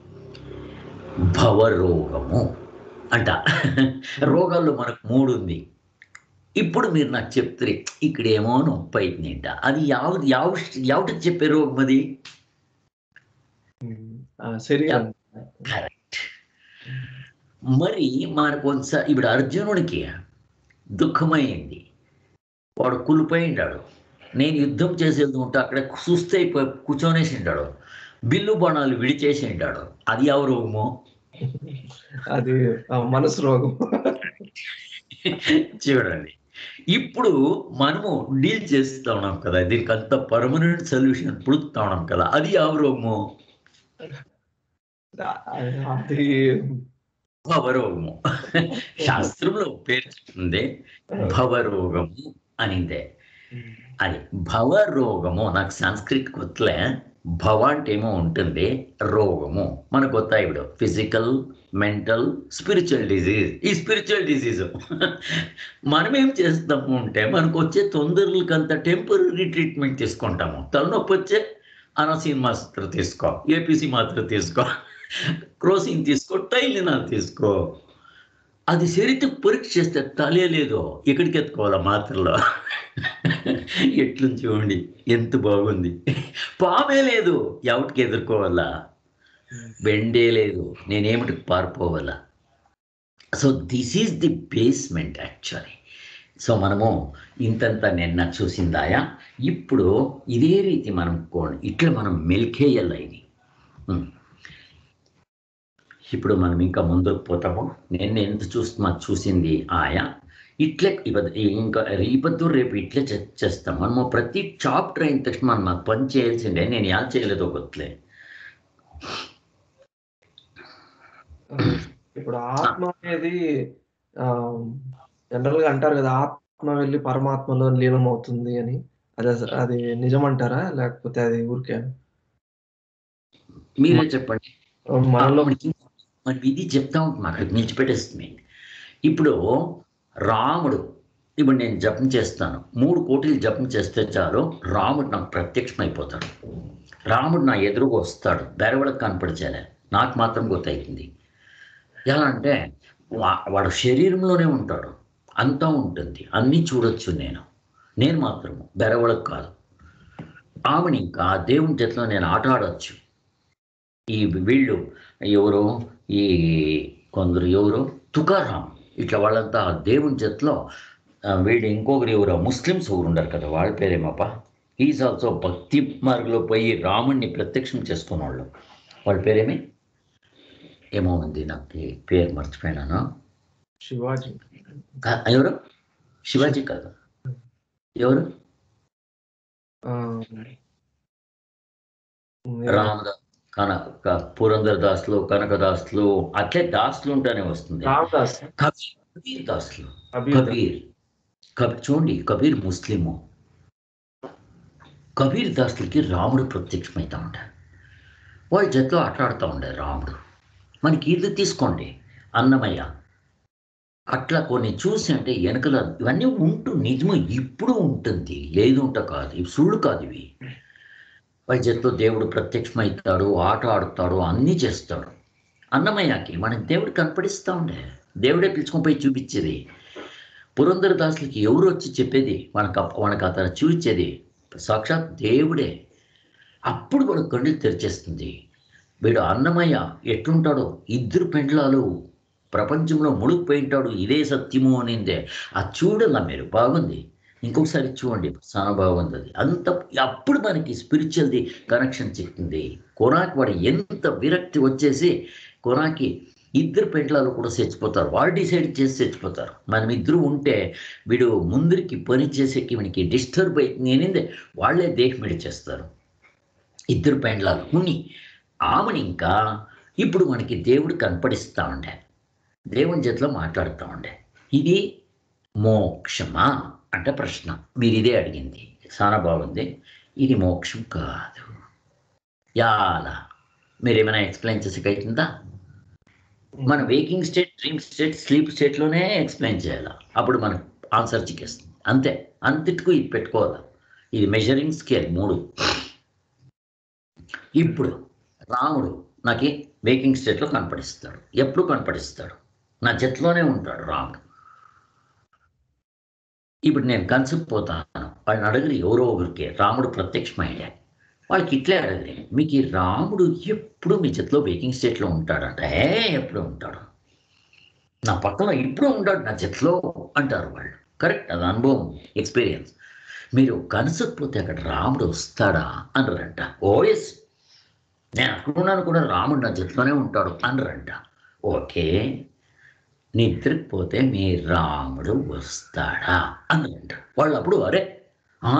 భవరోగము అంట రోగాల్లో మనకు మూడు ఉంది ఇప్పుడు మీరు నాకు చెప్తారు ఇక్కడేమో నొప్పి అవుతుందంట అది యావది యావ యావటికి చెప్పే రోగం అది ఆ, శరీరం కరెక్ట్ మరి మనకు ఒకసారి ఇప్పుడు అర్జునుడికి దుఃఖమైంది వాడు కులిపోయిండాడు నేను యుద్ధం చేసేది ఉంటే అక్కడ సుస్థ అయిపోయి కూర్చొనేసి ఉంటాడు బిల్లు బాణాలు విడిచేసి ఉంటాడు అది ఎవరు రోగము అది ఆ, మనసు రోగం చూడండి ఇప్పుడు మనము డీల్ చేస్తూ ఉన్నాం కదా దీనికి అంత పర్మనెంట్ సొల్యూషన్ పుడుతూ ఉన్నాం కదా అది ఎవరు రోగము అది భవరోగము శాస్త్రంలో పేరు చెప్తుంది భవరోగము అనిందే అది భవరోగము నాకు సంస్కృత్ గుర్తులే భవ అంటే ఏమో ఉంటుంది రోగము మనకు కొత్త ఇప్పుడు ఫిజికల్ మెంటల్ స్పిరిచువల్ డిజీజ్ ఈ స్పిరిచువల్ డిజీజ్ మనం ఏం చేస్తాము అంటే మనకు వచ్చే తొందరలకంత టెంపరీ ట్రీట్మెంట్ తీసుకుంటాము తలనొప్పి వచ్చే అనసీన్ మాత్ర తీసుకో ఏపీసీ మాత్ర తీసుకో క్రోసిన్ తీసుకో టైలినాల్ తీసుకో అది శరీరం పరీక్ష చేస్తే తలే లేదో ఎక్కడికి ఎత్తుకోవాలా మాత్రలో ఎట్లు చూడండి ఎంత బాగుంది పామే లేదు ఎవరికి ఎదుర్కోవాలా బెండే లేదు నేనేమిటికి పారిపోవాలా so this is the basement actually so మనము ఇంతంత నిన్న చూసిందాయా ఇప్పుడు ఇదే రీతి మనం కో- ఇట్లా మనం మెల్కేయాలి ఇది ఉమ్. ఇప్పుడు మనం ఇంకా ముందుకు పోతాము నేను ఎంత చూస్తున్నా చూసింది ఆయా ఇట్లే ఇవద్ ఇంకా ఇవద్దు రేపు ఇట్లే చే- చేస్తాం మనము ప్రతి చాప్టర్ అయిన తక్షణ మనం నాకు పని చేయాల్సిందే నేను యా చేయలేదో గొత్తలే ఇప్పుడు ఆత్మ అనేది జనరల్ గా అంటారు కదా ఆత్మ వెళ్ళి పరమాత్మలో లీనం అవుతుంది అని అది అస- అది నిజమంటారా లేకపోతే అది ఊరికే మీరే చెప్పండి మనలో మనకి మనం ఇది చెప్తా ఉంటాం అక్కడికి నిలిచిపెట్టేస్తుంది ఇప్పుడు రాముడు ఇప్పుడు నేను జపం చేస్తాను మూడు కోట్లు జపం చేస్తే చాలు రాముడు నాకు ప్రత్యక్షమైపోతాడు రాముడు నా ఎదురుగా వస్తాడు బెరవలకు కనపడిచేలే నాకు మాత్రం గుర్తయింది ఎలా అంటే వా- వాడు శరీరంలోనే ఉంటాడు అంతా ఉంటుంది అన్నీ చూడొచ్చు నేను నేను మాత్రము బెరవలకు కాదు ఆమెని ఇంకా దేవుని చేతిలో నేను ఆట ఆడవచ్చు ఈ వీళ్ళు ఎవరు ఈ కొందరు ఎవరు తుకారాం ఇట్లా వాళ్ళంతా దేవుని చేతిలో ఆ, వీళ్ళు ఇంకొకరు ఎవరు ముస్లిమ్స్ ఒకరు ఉండరు కదా వాళ్ళ పేరేమప్ప ఈజ్ ఆల్సో భక్తి మార్గంలో పోయి రాముణ్ణి ప్రత్యక్షం చేసుకున్న వాళ్ళు వాళ్ళ పేరేమి ఏమో ఉంది నాకు ఈ పేరు మర్చిపోయినాను శివాజీ కా- ఎవరు శివాజీ కాదు ఎవరు ఆ, రామదాస్ కనక పురంధర్ దాసులు కనకదాసులు అట్లే దాసులు ఉంటేనే వస్తుంది రామదాస్ కబీర్ కబీర్ దాసులు కబీర్ దాస్. కబీర్ కబీ చూడండి కబీర్ ముస్లిము కబీర్ దాసులకి రాముడు ప్రత్యక్షమవుతా ఉంటాడు వాళ్ళ జట్లో ఆటలాడుతూ ఉండే రాముడు మనకి ఇది తీసుకోండి అన్నమయ్య అట్లా కొన్ని చూసి అంటే వెనకల ఇవన్నీ ఉంటూ నిజము ఇప్పుడు ఉంటుంది లేదు ఉంట కాదు ఇవి సుళ్ళు కాదు ఇవి వాళ్ళ జట్లో దేవుడు ప్రత్యక్షమవుతాడు ఆట ఆడుతాడు అన్నీ చేస్తాడు అన్నమయ్యకి మనకి దేవుడు కనపడిస్తూ ఉండే దేవుడే పిలుచుకొని పోయి చూపించేది పురంధర దాసులకి ఎవరు వచ్చి చెప్పేది మనకు అప్ప- మనకు అతను చూపించేది సాక్షాత్ దేవుడే అప్పుడు వాడు కళ్ళు తెరిచేస్తుంది వీడు అన్నమయ్య ఎట్లుంటాడో ఇద్దరు పెండ్లాలు ప్రపంచంలో మునిగిపోయింటాడు ఇదే సత్యము అనిందే అది చూడాల మీరు బాగుంది ఇంకొకసారి చూడండి చాలా బాగుంది అది అంత అప్పుడు మనకి స్పిరిచువల్ది కనెక్షన్ చెప్తుంది కొనాకి వాడు ఎంత విరక్తి వచ్చేసి కొనాకి ఇద్దరు పెండ్లాలు కూడా చచ్చిపోతారు వాళ్ళు డిసైడ్ చేసి చచ్చిపోతారు మనం ఇద్దరు ఉంటే వీడు ముందరికి పని చేసేకి వీనికి డిస్టర్బ్ అవుతుంది అనిందే వాళ్ళే దేహం విడిచేస్తారు ఇద్దరు పెండ్లాలు ఉన్ని ఆమెని ఇంకా ఇప్పుడు మనకి దేవుడు కనపడిస్తూ ఉండే దేవుని చేతిలో మాట్లాడుతూ ఉండే ఇది మోక్షమా అంటే ప్రశ్న మీరు ఇదే అడిగింది చాలా బాగుంది ఇది మోక్షం కాదు యాలా మీరు ఏమైనా ఎక్స్ప్లెయిన్ చేసేకైతుందా మన waking state dream state sleep స్టేట్లోనే ఎక్స్ప్లెయిన్ చేయాలి అప్పుడు మనకు ఆన్సర్ చిక్కేస్తుంది అంతే అంతటికు ఇది పెట్టుకోవాలి ఇది మెజరింగ్ స్కేల్ మూడు ఇప్పుడు రాముడు నాకు వేకింగ్ స్టేట్లో కనపడిస్తాడు ఎప్పుడు కనపడిస్తాడు నా జట్లోనే ఉంటాడు రాముడు ఇప్పుడు నేను కన్సిపోతాను వాళ్ళని అడగలి ఎవరో ఒకరికి రాముడు ప్రత్యక్షమయ్యా వాళ్ళకి ఇట్లే అడగలి మీకు ఈ రాముడు ఎప్పుడు మీ చేతిలో వేకింగ్ స్టేట్లో ఉంటాడంట ఏ ఎప్పుడు ఉంటాడు నా పక్కన ఇప్పుడు ఉంటాడు నా చేతిలో అంటారు వాళ్ళు కరెక్ట్ అది అనుభవం ఎక్స్పీరియన్స్ మీరు కనసకపోతే అక్కడ రాముడు వస్తాడా అనరంట ఓఎస్ నేను అనుకున్నాను కూడా రాముడు నా జట్లోనే ఉంటాడు అనరంట ఓకే నిద్రకు పోతే మీ రాముడు వస్తాడా అనరంట వాళ్ళు అప్పుడు అరే ఆ?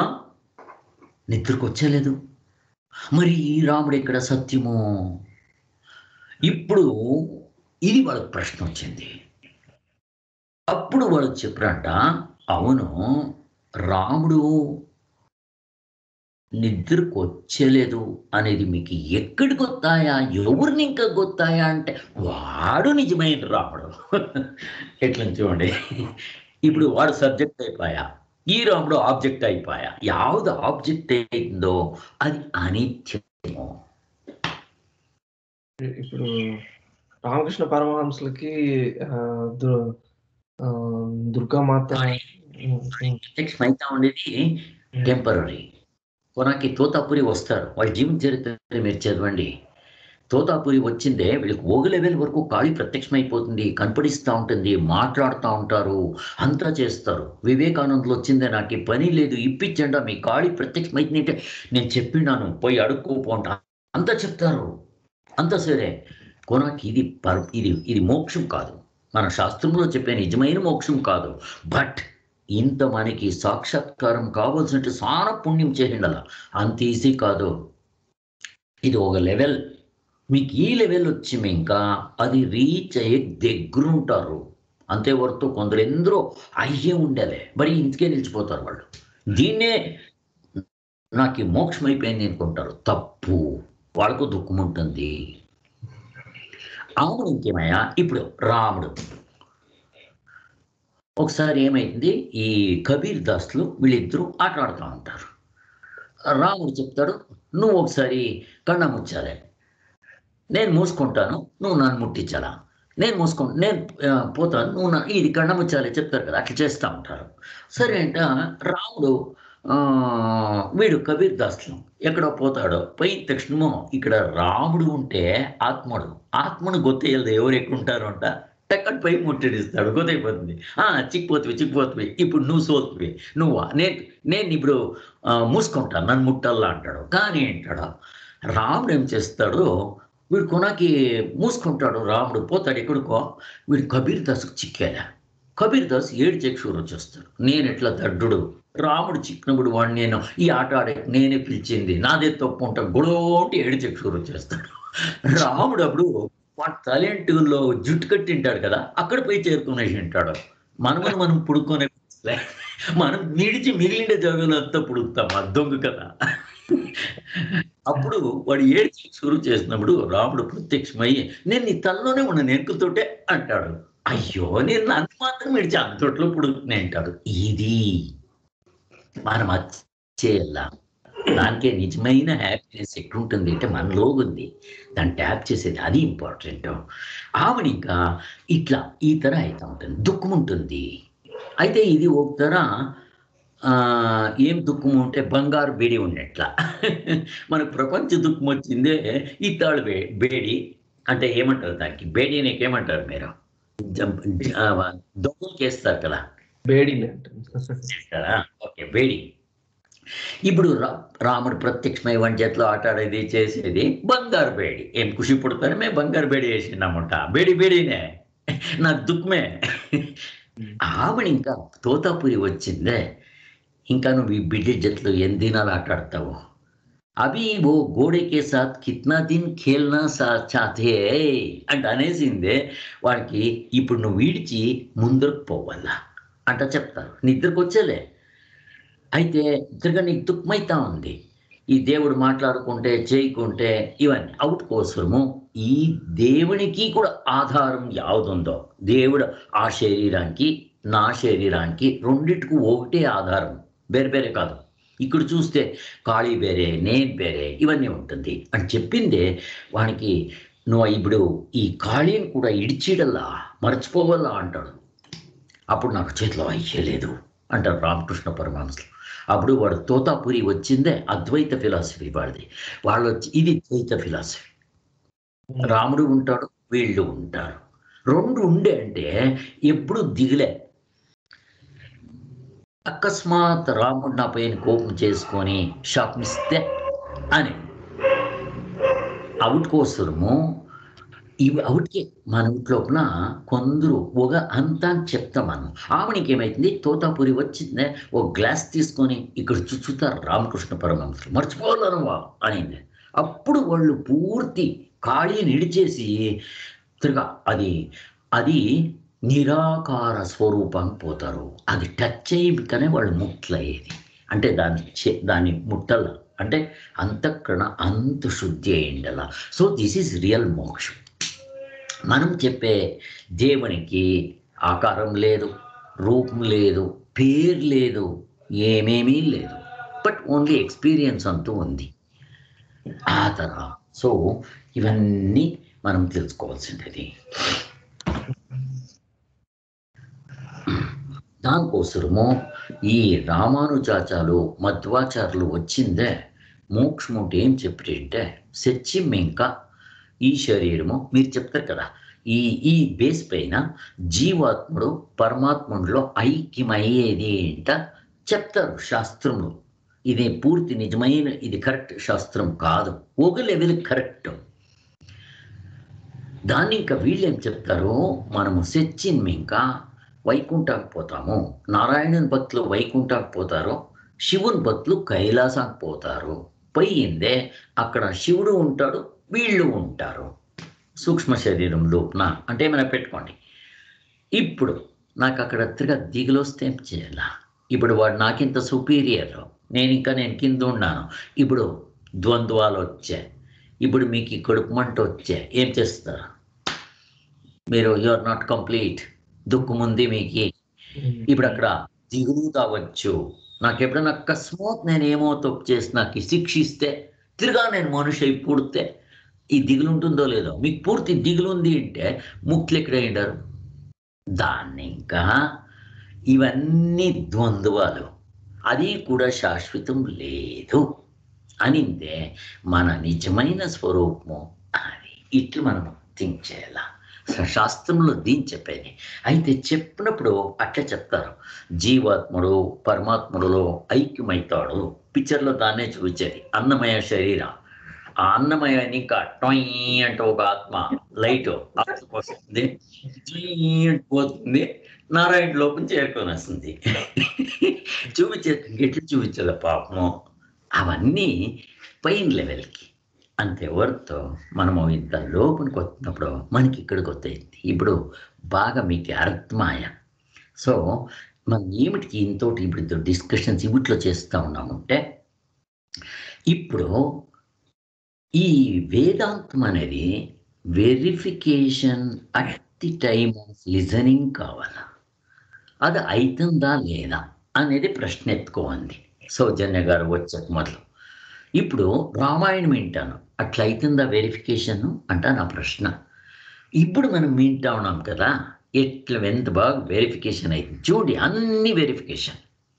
నిద్రకు వచ్చేలేదు మరి ఈ రాముడు ఎక్కడ సత్యము ఇప్పుడు ఇది వాళ్ళకి ప్రశ్న వచ్చింది అప్పుడు వాళ్ళు చెప్పారంట అవును రాముడు నిద్రకు వచ్చలేదు అనేది మీకు ఎక్కడికి వస్తాయా ఎవరిని ఇంకా గొత్తాయా అంటే వాడు నిజమైన రాముడు ఎట్లా చూడండి ఇప్పుడు వాడు సబ్జెక్ట్ అయిపోయా ఈ రాముడు ఆబ్జెక్ట్ అయిపోయా యాವುದು ఆబ్జెక్ట్ అయిందో అది అనిత్యము ఇప్పుడు రామకృష్ణ పరమహంసలకి ఆ, దు- ఆ, దుర్గామాత ఉమ్, ఉమ్, ప్రత్యక్షం అవుతా ఉండేది టెంపరీ కొనాకి తోతాపురి వస్తారు వాళ్ళ జీవన చరిత్ర మీరు చదవండి తోతాపురి వచ్చిందే వీళ్ళకి ఓగ లెవెల్ వరకు కాళీ ప్రత్యక్షమైపోతుంది కనపడిస్తూ ఉంటుంది మాట్లాడుతూ ఉంటారు అంతా చేస్తారు వివేకానందులు వచ్చిందే నాకు ఈ పని లేదు ఇప్పించండి మీ కాళీ ప్రత్యక్షమైందంటే నేను చెప్పినాను పోయి అడుక్కోపోంట అంతా చెప్తారు అంతా సరే కొనాకి ఇది పర్ ఇది ఇది మోక్షం కాదు మన శాస్త్రంలో చెప్పే నిజమైన మోక్షం కాదు బట్ ఇంత మనకి సాక్షాత్కారం కావాల్సినట్టు చాలా పుణ్యం చేయండాల అంత ఈజీ కాదు ఇది ఒక లెవెల్ మీకు ఈ లెవెల్ వచ్చి ఇంకా అది రీచ్ అయ్యే దగ్గరుంటారు అంతే వరకు కొందరు ఎందరో అయ్యే ఉండేదే మరి ఇంటికే నిలిచిపోతారు వాళ్ళు దీన్నే నాకు ఈ మోక్షం అయిపోయింది అనుకుంటారు తప్పు వాళ్ళకు దుఃఖం ఉంటుంది రాముడు ఇంకేమయ్యా ఇప్పుడు రాముడు ఒకసారి ఏమైంది ఈ కబీర్ దాస్లు వీళ్ళిద్దరూ ఆట ఆడుతూ ఉంటారు రాముడు చెప్తాడు నువ్వు ఒకసారి కళ్ళ ముచ్చాలి నేను మూసుకుంటాను నువ్వు నన్ను ముట్టించాలా నేను మూసుకో నేను ఆ, పోతాను నువ్వు నా ఇది కళ్ళ ముచ్చాలి చెప్తారు కదా అట్లా చేస్తూ ఉంటారు సరే అంట రాముడు ఆ, వీడు కబీర్ దాస్లు ఎక్కడో పోతాడో పోయిన తక్షణమో ఇక్కడ రాముడు ఉంటే ఆత్ముడు ఆత్మను గొత్తేయలేదు ఎవరు ఎక్కుంటారు అంట టక్కట్ పై ముట్టడిస్తాడు గొత్తైపోతుంది ఆ చిక్కిపోతువి చిక్కిపోతువి ఇప్పుడు నువ్వు సోతువి నువ్వు నేను నేను ఇప్పుడు ఆ, మూసుకుంటాను నన్ను ముట్టల్లా అంటాడు కానీ అంటాడు రాముడు ఏం చేస్తాడు వీడు కొనాకి మూసుకుంటాడు రాముడు పోతాడు ఎక్కడికో వీడు కబీర్ దాస్కు చిక్కాడా కబీర్ దాస్ ఏడు చెక్షూరు వచ్చేస్తాడు నేను ఎట్లా దడ్డుడు రాముడు చిక్కినప్పుడు వాడిని నేను ఈ ఆట ఆడే నేనే పిలిచింది నాదే తప్పు ఉంటా గొడవంటి ఏడు చెక్షూరు వచ్చేస్తాడు రాముడు అప్పుడు వాడు తలెంటులో జుట్టు కట్టింటాడు కదా అక్కడ పోయి చేరుకునేసి ఉంటాడు మనమని మనం పుడుకునే మనం నిడిచి మిగిలిన జగలు అంతా పుడుకుతాం ఆ దొంగ కదా అప్పుడు వాడు ఏడ్చి షురు చేసినప్పుడు రాముడు ప్రత్యక్షమై నేను నీ తల్లోనే ఉన్న నెంకుతోటే అంటాడు అయ్యో నేను అంత మాత్రం ఇడిచి అంతట్లో పుడుకునే అంటాడు ఇది మనం చేయాల దానికే నిజమైన హ్యాపీనెస్ ఎట్లుంటుంది అంటే మనలో ఉంది దాన్ని ట్యాప్ చేసేది అది ఇంపార్టెంట్ ఆవిడ ఇంకా ఇట్లా ఈ తర అవుతూ ఉంటుంది దుఃఖం ఉంటుంది అయితే ఇది ఒక తర ఆ, ఏం దుఃఖం ఉంటే బంగారు బేడి ఉన్నట్ల మనకు ప్రపంచ దుఃఖం వచ్చిందే ఇత్తాడు బే బేడి అంటే ఏమంటారు దానికి బేడి ఏమంటారు మీరు జం- జ- ఆ, దొంగలకి వేస్తారు కదా బేడీని అంటారు చేస్తారా ఓకే వేడి ఇప్పుడు రా- రాముడు ప్రత్యక్షమై వాడి చేతిలో ఆట ఆడేది చేసేది బంగారు బేడి ఏం ఖుషి పుడతాను మేము బంగారు బేడి వేసినామంట బేడి బేడినే నాకు దుఃఖమే ఆవిడ ఇంకా తోతాపురి వచ్చిందే ఇంకా నువ్వు ఈ బిడ్డ జట్లు ఎన్ని దినాలు ఆట ఆడతావు అవి ఓ గోడెకే సాత్ కిత్నా దిన్ ఖేల్నా సా చాతే అంటే అనేసిందే వాడికి ఇప్పుడు నువ్వు విడిచి ముందరకు పోవాలా అంట చెప్తారు నిద్రకు వచ్చేలే అయితే ఇద్దరుగా నీకు దుఃఖమైతా ఉంది ఈ దేవుడు మాట్లాడుకుంటే చేయకుంటే ఇవన్నీ అవుట్ కోసము ఈ దేవునికి కూడా ఆధారం యావుదుందో దేవుడు ఆ శరీరానికి నా శరీరానికి రెండిటికి ఒకటే ఆధారం వేరే వేరే కాదు ఇక్కడ చూస్తే కాళీ వేరే నేను వేరే ఇవన్నీ ఉంటుంది అని చెప్పిందే వానికి నువ్వు ఇప్పుడు ఈ ఖాళీని కూడా ఇడిచిడల్లా మర్చిపోవల్లా అంటాడు అప్పుడు నాకు చేతిలో అయ్యలేదు అంటారు రామకృష్ణ పరమహంసలు అప్పుడు వాడు తోతాపురి వచ్చిందే అద్వైత ఫిలాసఫీ వాడిది వాళ్ళు వచ్చి ఇది ద్వైత ఫిలాసఫీ రాముడు ఉంటాడు వీళ్ళు ఉంటారు రెండు ఉండే అంటే ఎప్పుడు దిగులే అకస్మాత్ రాముడు నా పైన కోపం చేసుకొని శాపమిస్తే అని అవుట్ కోసము ఇవి అవుట్కే మన ఇంట్లోపున కొందరు ఒక అంతా అని చెప్తాం మనం ఆమెనికి ఏమైతుంది తోతాపురి వచ్చిందే ఒక గ్లాస్ తీసుకొని ఇక్కడ చుచ్చుతారు రామకృష్ణ పరమహంసలు మర్చిపోలేను వా అనింది అప్పుడు వాళ్ళు పూర్తి ఖాళీని ఇడిచేసి తిరగా అది అది నిరాకార స్వరూపానికి పోతారు అది టచ్ చేయకనే వాళ్ళు ముట్లయ్యేది అంటే దాని చే- దాని ముట్టల అంటే అంతఃకరణ అంత శుద్ధి అయ్యిండల సో దిస్ ఈజ్ రియల్ మోక్షం మనం చెప్పే దేవునికి ఆకారం లేదు రూపం లేదు పేరు లేదు ఏమేమీ లేదు బట్ ఓన్లీ ఎక్స్పీరియన్స్ అంటూ ఉంది ఆ తర సో ఇవన్నీ మనం తెలుసుకోవాల్సింది దానికోసము ఈ రామానుజాచాలు మధ్వాచారులు వచ్చిందే మోక్షం అంటే ఏం చెప్పారంటే సత్యం ఇంకా ఈ శరీరము మీరు చెప్తారు కదా ఈ ఈ బేస్ పైన జీవాత్ముడు పరమాత్ముడిలో ఐక్యమయ్యేది ఏంట చెప్తారు శాస్త్రములు ఇది పూర్తి నిజమైన ఇది కరెక్ట్ శాస్త్రం కాదు ఒక లెవెల్ కరెక్ట్ దాన్ని ఇంకా వీళ్ళు ఏం చెప్తారు మనము సెచ్చిన్ ఇంకా వైకుంఠానికి పోతాము నారాయణుని భక్తులు వైకుంఠానికి పోతారు శివుని భక్తులు కైలాసానికి పోతారు పోయిందే అక్కడ శివుడు ఉంటాడు వీళ్ళు ఉంటారు సూక్ష్మ శరీరం లోపున అంటే ఏమైనా పెట్టుకోండి ఇప్పుడు నాకు అక్కడ తిరగ దిగులొస్తే ఏం చేయాలా ఇప్పుడు వాడు నాకింత సుపీరియర్ నేను ఇంకా నేను కింద ఉన్నాను ఇప్పుడు ద్వంద్వాలు వచ్చాయి ఇప్పుడు మీకు ఈ కడుపు మంట వచ్చాయి ఏం చేస్తారు మీరు యు ఆర్ నాట్ కంప్లీట్ దుఃఖం ఉంది మీకు ఇప్పుడు అక్కడ దిగులు కావచ్చు నాకు ఎప్పుడైనా అకస్మాత్ నేను ఏమో తప్పు చేసి నాకు ఈ శిక్ష ఇస్తే తిరిగా నేను మనిషి అయి పుడితే ఈ దిగులు ఉంటుందో లేదో మీకు పూర్తి దిగులు ఉంది అంటే ముక్తులు ఎక్కడ అయ్యారు దాన్ని ఇంకా ఇవన్నీ ద్వంద్వాలు అది కూడా శాశ్వతం లేదు అనిందే మన నిజమైన స్వరూపము అది ఇట్లు మనం థింక్ చేయాల శాస్త్రంలో దీని చెప్పేది అయితే చెప్పినప్పుడు అట్లా చెప్తారు జీవాత్ముడు పరమాత్ముడులో ఐక్యమవుతాడు పిక్చర్లో దాన్నే చూపించేది అన్నమయ శరీరం ఆ అన్నమయాన్ని ఇంకా టొయ్ అంటే ఒక ఆత్మ లైట్ వస్తుంది పోతుంది నారాయణ లోపం చేరుకొని వస్తుంది చూపించే ఎట్లు చూపించాలి పాపము అవన్నీ పైన లెవెల్కి అంతే ఎవరితో మనము ఇంత లోపలికి వచ్చినప్పుడు మనకి ఇక్కడికి వస్తాయింది ఇప్పుడు బాగా మీకు అర్థమాయ సో మనం ఏమిటికి ఇంతోటి ఇప్పుడు డిస్కషన్స్ ఇవిట్లో చేస్తూ ఉన్నామంటే ఇప్పుడు ఈ వేదాంతం అనేది verification at the time of listening కావాలా అది అవుతుందా లేదా అనేది ప్రశ్న ఎత్తుకోండి సౌజన్య గారు వచ్చాక మొదలు ఇప్పుడు రామాయణం వింటాను అట్లా అవుతుందా వెరిఫికేషన్ అంట నా ప్రశ్న ఇప్పుడు మనం వింటా ఉన్నాం కదా ఎట్లా ఎంత బాగా వెరిఫికేషన్ అయింది చూడండి అన్ని వెరిఫికేషన్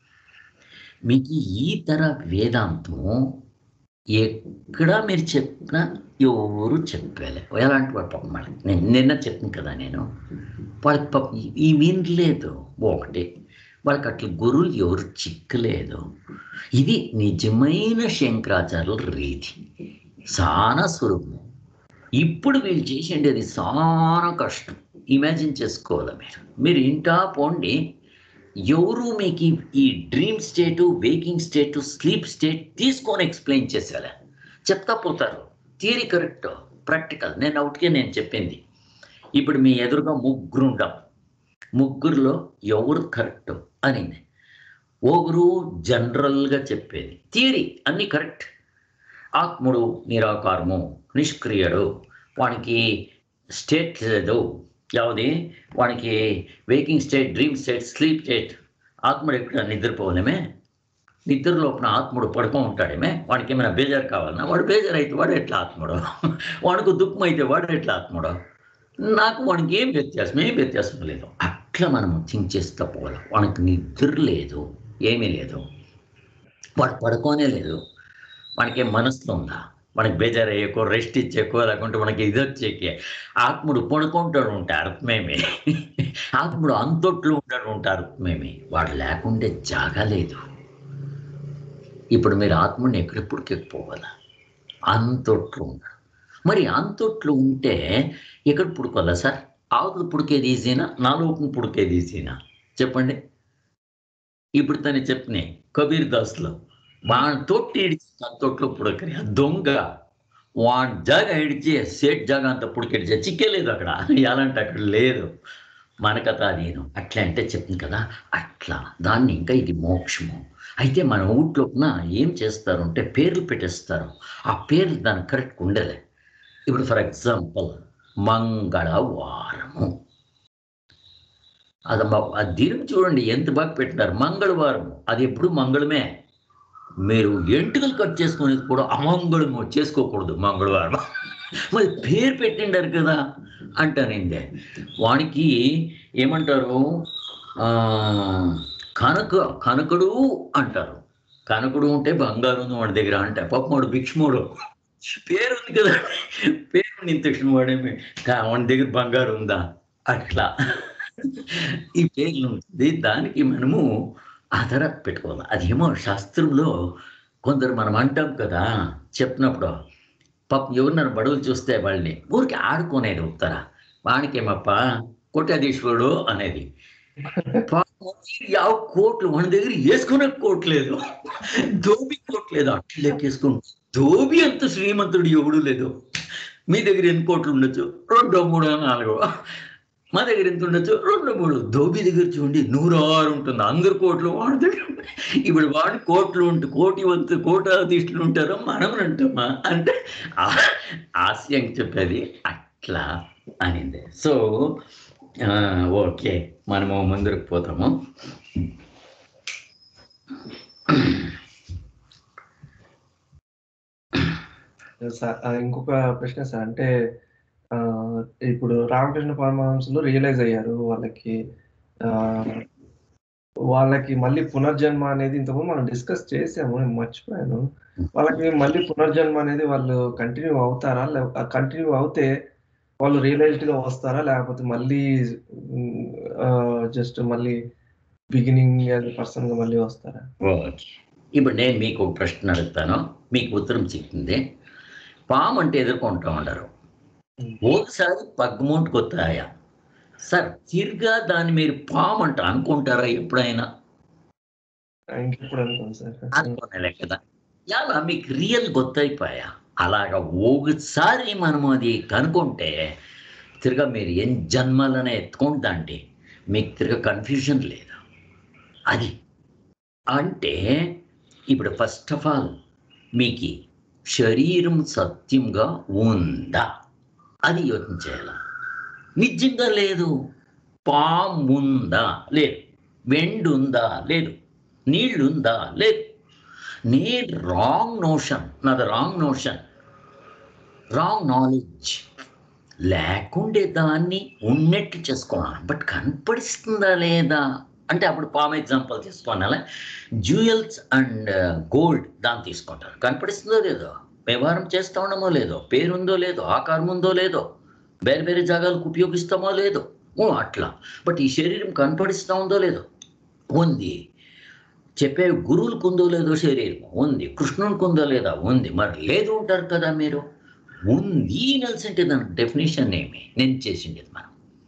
మీకు ఈ తర వేదాంతము ఎక్కడ మీరు చెప్పినా ఎవరు చెప్పలే ఎలాంటి వాడు పాపం వాళ్ళకి నేను నిన్న చెప్పాను కదా నేను వాళ్ళకి పాపం ఈ వినలేదు ఒకటి వాళ్ళకి అట్లా గురువులు ఎవరు చిక్కలేదు ఇది నిజమైన శంకరాచార్యుల రీతి చాలా స్వరూపం ఇప్పుడు వీళ్ళు చేసిండేది చాలా కష్టం ఇమాజిన్ చేసుకోవాలి మీరు మీరు ఇంటా పోండి ఎవరు మీకు ఈ- ఈ dream state waking state sleep state తీసుకొని ఎక్స్ప్లెయిన్ చేసేలా చెప్తా పోతారు థియరీ కరెక్ట్ ప్రాక్టికల్ నేను అవుట్కే నేను చెప్పింది ఇప్పుడు మీ ఎదురుగా ముగ్గురు ఉండం ముగ్గురులో ఎవరు కరెక్ట్ అనింది ఒకరు జనరల్గా చెప్పేది థియరీ అన్నీ కరెక్ట్ ఆత్ముడు నిరాకారము నిష్క్రియుడు వానికి స్టేట్ లేదు యావది వానికి waking state dream state sleep state ఆత్ముడు ఎక్కడ నిద్రపోలేమే నిద్ర లోపల ఆత్ముడు పడుకో ఉంటాడేమే వాడికి ఏమైనా బేజారు కావాలన్నా వాడు బేజారు అయితే వాడు ఎట్లా ఆత్ముడు వాడికి దుఃఖం అయితే వాడు ఎట్లా ఆత్ముడు నాకు వానికి ఏం వ్యత్యాసం ఏం వ్యత్యాసం లేదు అట్లా మనం థింక్ చేస్తూ పోవాలి వానికి నిద్ర లేదు ఏమీ లేదు వాడు పడుకోనే లేదు వానికి ఏం మనసులో ఉందా మనకి బేజారు అయ్యేకో రెస్ట్ ఇచ్చేకో లేకుంటే మనకి ఇది వచ్చేకే ఆత్ముడు పడుకుంటాడు ఉంటే అర్థమేమి ఆత్ముడు అంతొట్లు ఉంటాడు ఉంటే అర్థమేమి వాడు లేకుంటే జాగా లేదు ఇప్పుడు మీరు ఆత్ముడిని ఎక్కడ పుడికెక్కిపోవాలా అంతొట్లు ఉన్నాడు మరి అంతొట్లు ఉంటే ఎక్కడ పుడుకోవాలా సార్ ఆవులు పుడికేది ఈజీనా నాలుగు పుడికేది ఈజీనా చెప్పండి ఇప్పుడు తను చెప్పినాయి కబీర్ దాస్లో మా తొట్టి ఇడిచి తొట్లో పుడకరి ఆ దొంగ వాడి జాగా ఇడిచి సేట్ జాగా అంత పుడికెడిచే చిక్కేలేదు అక్కడ ఎలాంటి అక్కడ లేదు మన కథ నేను అట్లా అంటే చెప్తుంది కదా అట్లా దాన్ని ఇంకా ఇది మోక్షము అయితే మన ఊట్లోన ఏం చేస్తారు అంటే పేర్లు పెట్టేస్తారు ఆ పేర్లు దానికి కరెక్ట్ ఉండలే ఇప్పుడు ఫర్ ఎగ్జాంపుల్ మంగళవారము అది ఆ దీనికి చూడండి ఎంత బాగా పెట్టినారు మంగళవారం అది ఎప్పుడు మంగళమే మీరు ఎంటుకలు కట్ చేసుకునేది కూడా అమంగళము చేసుకోకూడదు మంగళవారం మరి పేరు పెట్టిండారు కదా అంటానండి వానికి ఏమంటారు ఆ, కనక కనకుడు అంటారు కనకుడు ఉంటే బంగారు ఉంది వాడి దగ్గర అంటే పాప వాడు భిక్షముడు పేరు ఉంది కదా పేరు నింతక్షణ వాడేమి కా- వాడి దగ్గర బంగారు ఉందా అట్లా ఈ పేర్లు ఉంటుంది దానికి మనము ఆధార పెట్టుకోవాలి అదేమో శాస్త్రంలో కొందరు మనం అంటాం కదా చెప్పినప్పుడు పాపం ఎవరినారు బడులు చూస్తే వాళ్ళని ఊరికి ఆడుకునేది ఉత్తరా వానికేమప్ప కోటాధీశ్వరుడు అనేది పాపం యావ కోట్లు మన దగ్గర వేసుకునే కోట్లేదు దోబి కోట్లేదు అట్లా లెక్కేసుకుంటు దోబి అంత శ్రీమంతుడు ఎవడు లేదు మీ దగ్గర ఎన్ని కోట్లు ఉండొచ్చు రెండో మూడో నాలుగో మా దగ్గర ఎంత ఉండొచ్చు రెండు మూడు దోబి దగ్గర చూడండి నూరారు ఉంటుంది అందరు కోట్లు వాడి దగ్గర ఉన్నాయి. ఇప్పుడు వాడి కోట్లు ఉంటే కోటి వంతు కోటాధీష్టులు ఉంటారో మనం అంటామా అంటే ఆ- హాస్యం చెప్పేది అట్లా అనింది సో ఆ, ఓకే మనము ముందుకు పోతాము సార్ ఆ, ఇంకొక ప్రశ్న సార్ అంటే ఆ, ఇప్పుడు రామకృష్ణ పరమహంసలు రియలైజ్ అయ్యారు వాళ్ళకి ఆ, వాళ్ళకి మళ్ళీ పునర్జన్మ అనేది ఇంతకుముందు మనం డిస్కస్ చేసాము నేను మర్చిపోయాను వాళ్ళకి మళ్ళీ పునర్జన్మ అనేది వాళ్ళు కంటిన్యూ అవుతారా కంటిన్యూ అవుతే వాళ్ళు రియలైజ్డ్ గా వస్తారా లేకపోతే మళ్ళీ జస్ట్ మళ్ళీ బిగినింగ్ పర్సన్ గా మళ్ళీ వస్తారా ఓకే ఇప్పుడు నేను మీకు ఒక ప్రశ్న అడుగుతాను మీకు ఉత్తరం చెప్తుంది పాము అంటే ఎదుర్కొంటూ ఉంటారు ఒకసారి పగ్గుమూట కొత్తాయా సార్ తిరిగా దాన్ని మీరు పాము అంట అనుకుంటారా ఎప్పుడైనా ఇంకెప్పుడు అనుకోండి సార్ అనుకోనలే కదా ఎలా మీకు రియల్ గొత్తైపోయా అలాగా ఒకసారి మనము అది కనుక్కుంటే తిరగా మీరు ఏం జన్మలనే ఎత్తుకుంటాండి మీకు తిరగా కన్ఫ్యూజన్ లేదు అది అంటే ఇప్పుడు ఫస్ట్ ఆఫ్ ఆల్ మీకు శరీరం సత్యంగా ఉందా అది యోచన చేయాల నిజంగా లేదు పాముందా లేదు వెండుందా లేదు నీళ్ళుందా లేదు నీ రాంగ్ నోషన్ నాది రాంగ్ నోషన్ రాంగ్ నాలెడ్జ్ లేకుండే దాన్ని ఉన్నట్టు చేసుకోవాలి బట్ కనపడిస్తుందా లేదా అంటే అప్పుడు పామ్ ఎగ్జాంపుల్ తీసుకోనాలా జ్యూయల్స్ అండ్ గోల్డ్ దాన్ని తీసుకుంటారు కనపడిస్తుందో లేదో వ్యవహారం చేస్తా ఉన్నామో లేదో పేరుందో లేదో ఆకారం ఉందో లేదో వేరే వేరే జాగాలకు ఉపయోగిస్తామో లేదో ఓ అట్లా బట్ ఈ శరీరం కనపడిస్తా ఉందో లేదో ఉంది చెప్పే గురువులకు ఉందో లేదో శరీరం ఉంది కృష్ణునికి ఉందో లేదా ఉంది మరి లేదు ఉంటారు కదా మీరు ఉంది నలిసింటే దానికి డెఫినేషన్ ఏమి నేను చేసిండేది మనం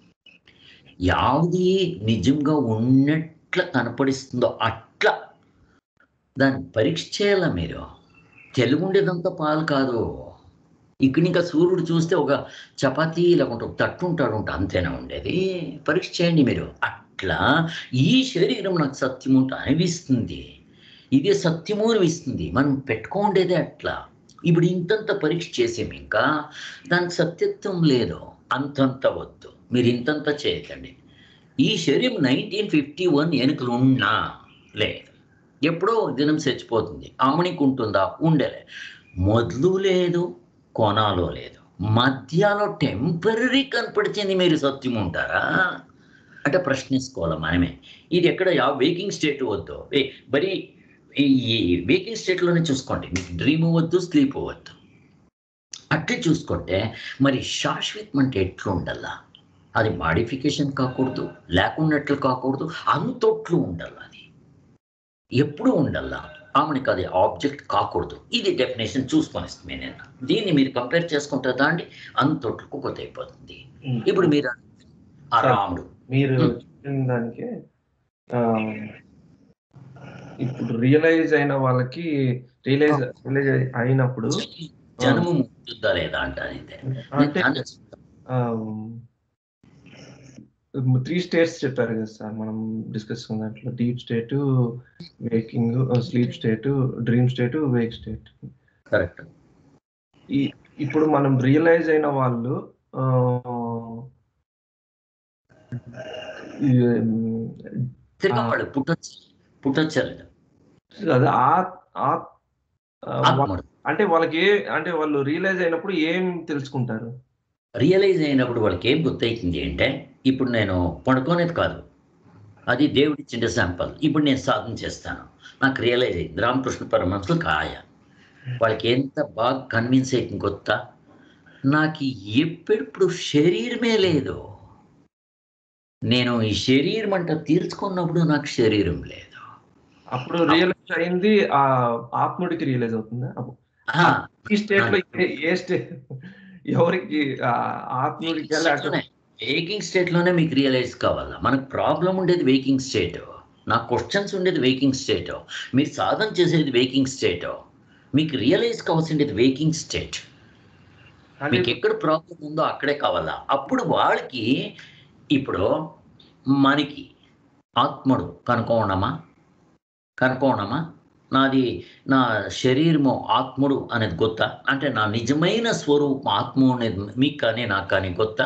యావది నిజంగా ఉన్నట్ల కనపడిస్తుందో అట్లా దాన్ని పరీక్ష చేయాలా మీరు తెలుగు ఉండేదంతా పాలు కాదు ఇక్కడ ఇంకా సూర్యుడు చూస్తే ఒక చపాతీ లేకుంటే ఒక తట్టు ఉంటాడు ఉంటా అంతేనా ఉండేది పరీక్ష చేయండి మీరు అట్లా ఈ శరీరం నాకు సత్యము అంట అనిపిస్తుంది ఇదే సత్యము అనిపిస్తుంది మనం పెట్టుకోండేదే అట్లా ఇప్పుడు ఇంతంత పరీక్ష చేసాం ఇంకా దానికి సత్యత్వం లేదు అంతంత వద్దు మీరు ఇంతంత చేయకండి ఈ శరీరం నైన్టీన్ ఫిఫ్టీ వన్ ఎనుకలు ఉన్నా లేదు ఎప్పుడో దినం చచ్చిపోతుంది ఆమెనికి ఉంటుందా ఉండలే మొదలు లేదు కొనాలో లేదు మధ్యలో టెంపరీ కనపడిచింది మీరు సత్యం ఉంటారా అంటే ప్రశ్నించుకోవాలి మనమే ఇది ఎక్కడ యా వేకింగ్ స్టేట్ వద్దు ఏ బరీ ఈ వేకింగ్ స్టేట్లోనే చూసుకోండి మీకు డ్రీమ్ వద్దు స్లీప్ వద్దు అట్లే చూసుకుంటే మరి శాశ్వతం అంటే ఎట్లా ఉండాలా అది మాడిఫికేషన్ కాకూడదు లేకున్నట్లు కాకూడదు అంతొట్లు ఉండాలి అది ఎప్పుడు ఉండాలా ఆమెకి అది ఆబ్జెక్ట్ కాకూడదు ఇది డెఫినేషన్ చూసుకొని ఇస్తుంది నేను దీన్ని మీరు కంపేర్ చేసుకుంటారా అండి అంతొట్లకు కొత్త అయిపోతుంది ఇప్పుడు మీరు ఆ రాముడు మీరు Hmm. చెప్పిన దానికి ఆ, ఇప్పుడు రియలైజ్ అయిన వాళ్ళకి రియలైజ్ రియలైజ్ అయినప్పుడు జనము ముట్టుద్దా లేదా అంటాను ఇదే అంటే త్రీ స్టేట్స్ చెప్పారు కదా సార్ మనం డిస్కస్ దాంట్లో deep state waking sleep state dream state wake state correct ఈ ఇప్పుడు మనం రియలైజ్ అయిన వాళ్ళు ఆ, ఈ, తిరిగి ఆ. వాళ్ళు పుట్టొచ్చు పుట్టొచ్చలేదు అది ఆ- ఆ- ఆ, వా- ఆత్మడు అంటే వాళ్ళకి ఏ అంటే వాళ్ళు రియలైజ్ అయినప్పుడు ఏం తెలుసుకుంటారు రియలైజ్ అయినప్పుడు వాళ్ళకి ఏం గుర్తవుతుంది అంటే ఇప్పుడు నేను పడుకోనేది కాదు అది దేవుడిచ్చిన శాంపల్ ఇప్పుడు నేను సాధన చేస్తాను నాకు రియలైజ్ అయింది రామకృష్ణ పరమహంసలు కాయ వాళ్ళకి ఎంత బాగా కన్విన్స్ అయింది కొత్త నాకు ఎప్పుడెప్పుడు శరీరమే లేదు నేను ఈ శరీరం అంట తీర్చుకున్నప్పుడు నాకు శరీరం లేదు అప్పుడు రియలైజ్ అయింది ఆ ఆత్ముడికి రియలైజ్ అవుతుందా అప్పుడు ఆ, ఈ స్టేట్ లో ఏ- ఏ స్టేట్ ఎవరికి ఆ ఆత్ముడికి లేకపోతే వేకింగ్ స్టేట్ లోనే మీకు రియలైజ్ కావాలా మనకు ప్రాబ్లం ఉండేది వేకింగ్ స్టేట్ నా క్వశ్చన్స్ ఉండేది వేకింగ్ స్టేట్ మీరు సాధన చేసేది వేకింగ్ స్టేట్ మీకు రియలైజ్ కావాల్సిండేది వేకింగ్ స్టేట్ అంటే మీకు ఎక్కడ ప్రాబ్లం ఉందో అక్కడే కావాలా అప్పుడు వాళ్ళకి ఇప్పుడు మనకి ఆత్మడు కనుకోవడమా కనుకోవడమా నాది నా శరీరము ఆత్ముడు అనేది గొత్త అంటే నా నిజమైన స్వరూపం ఆత్మ అనేది మీకు కానీ నాకు కానీ గొత్త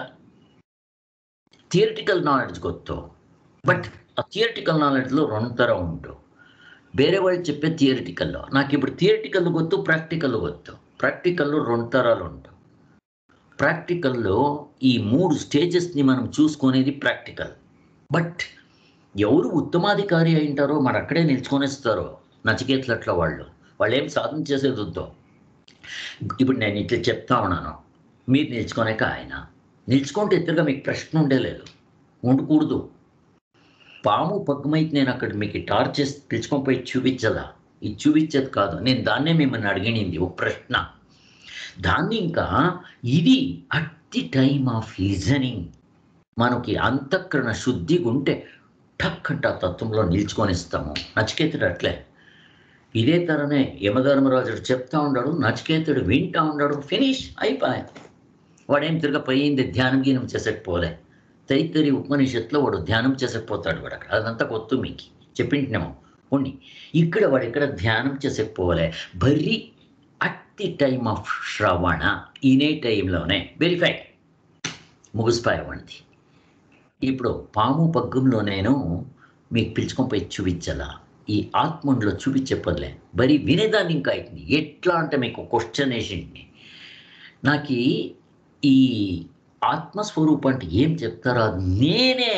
థియరిటికల్ నాలెడ్జ్ గొత్తు బట్ ఆ థియరిటికల్ నాలెడ్జ్లో రెండు తరం ఉంటూ ಬೇರೆ వాళ్ళు చెప్పే థియరిటికల్లో నాకు ఇప్పుడు థియరిటికల్ ಗೊತ್ತು ప్రాక్టికల్ ಗೊತ್ತು ప్రాక్టికల్లో రెండు తరాలు ఉంటాయి ప్రాక్టికల్లో ఈ మూడు స్టేజెస్ని మనం చూసుకునేది ప్రాక్టికల్ బట్ ఎవరు ఉత్తమాధికారి అయింటారో మరి అక్కడే నిల్చుకొనేస్తారో నచికేతలట్ల వాళ్ళు వాళ్ళు ఏం సాధన చేసేది వద్దో ఇప్పుడు నేను ఇట్లా చెప్తా ఉన్నాను మీరు నిల్చుకోలేక ఆయన నిల్చుకుంటే ఎదురుగా మీకు ప్రశ్న ఉండేలేదు ఉండకూడదు పాము పగ్గమైతే నేను అక్కడ మీకు టార్చ్ చేసి పిలుచుకొని పోయి చూపించదా ఇది చూపించేది కాదు నేను దాన్నే మిమ్మల్ని అడిగినింది ఒక ప్రశ్న దాన్ని ఇంకా ఇది at the time of listening మనకి అంతఃకరణ శుద్ధిగా ఉంటే టక్ అంటే ఆ తత్వంలో నిల్చుకొని ఇస్తాము నచికేతుడు అట్లే ఇదే తరనే యమధర్మరాజుడు చెప్తా ఉన్నాడు నచికేతుడు వింటా ఉన్నాడు ఫినిష్ అయిపోయా వాడేం తిరగపోయింది ధ్యానం గీనం చేసకపోలే తైత్తరి ఉపనిషత్తులో వాడు ధ్యానం చేసకపోతాడు వాడు అక్కడ అదంతా కొత్త మీకు చెప్పింటున్నాము ఉండి ఇక్కడ వాడు ఇక్కడ ధ్యానం చేసకపోలే బర్రీ అట్ ది టైమ్ ఆఫ్ శ్రవణ ఇనే టైంలోనే వెరిఫై ముగిసిపోయే వాడిది ఇప్పుడు పాము పగ్గంలో నేను మీకు పిలుచుకొని పోయి చూపించాలా ఈ ఆత్మంలో చూపించేపదిలే బరీ వినేదాన్ని ఇంకా అవుతుంది ఎట్లా అంటే మీకు క్వశ్చన్ వేసింది నాకు ఈ ఆత్మస్వరూపం అంటే ఏం చెప్తారో అది నేనే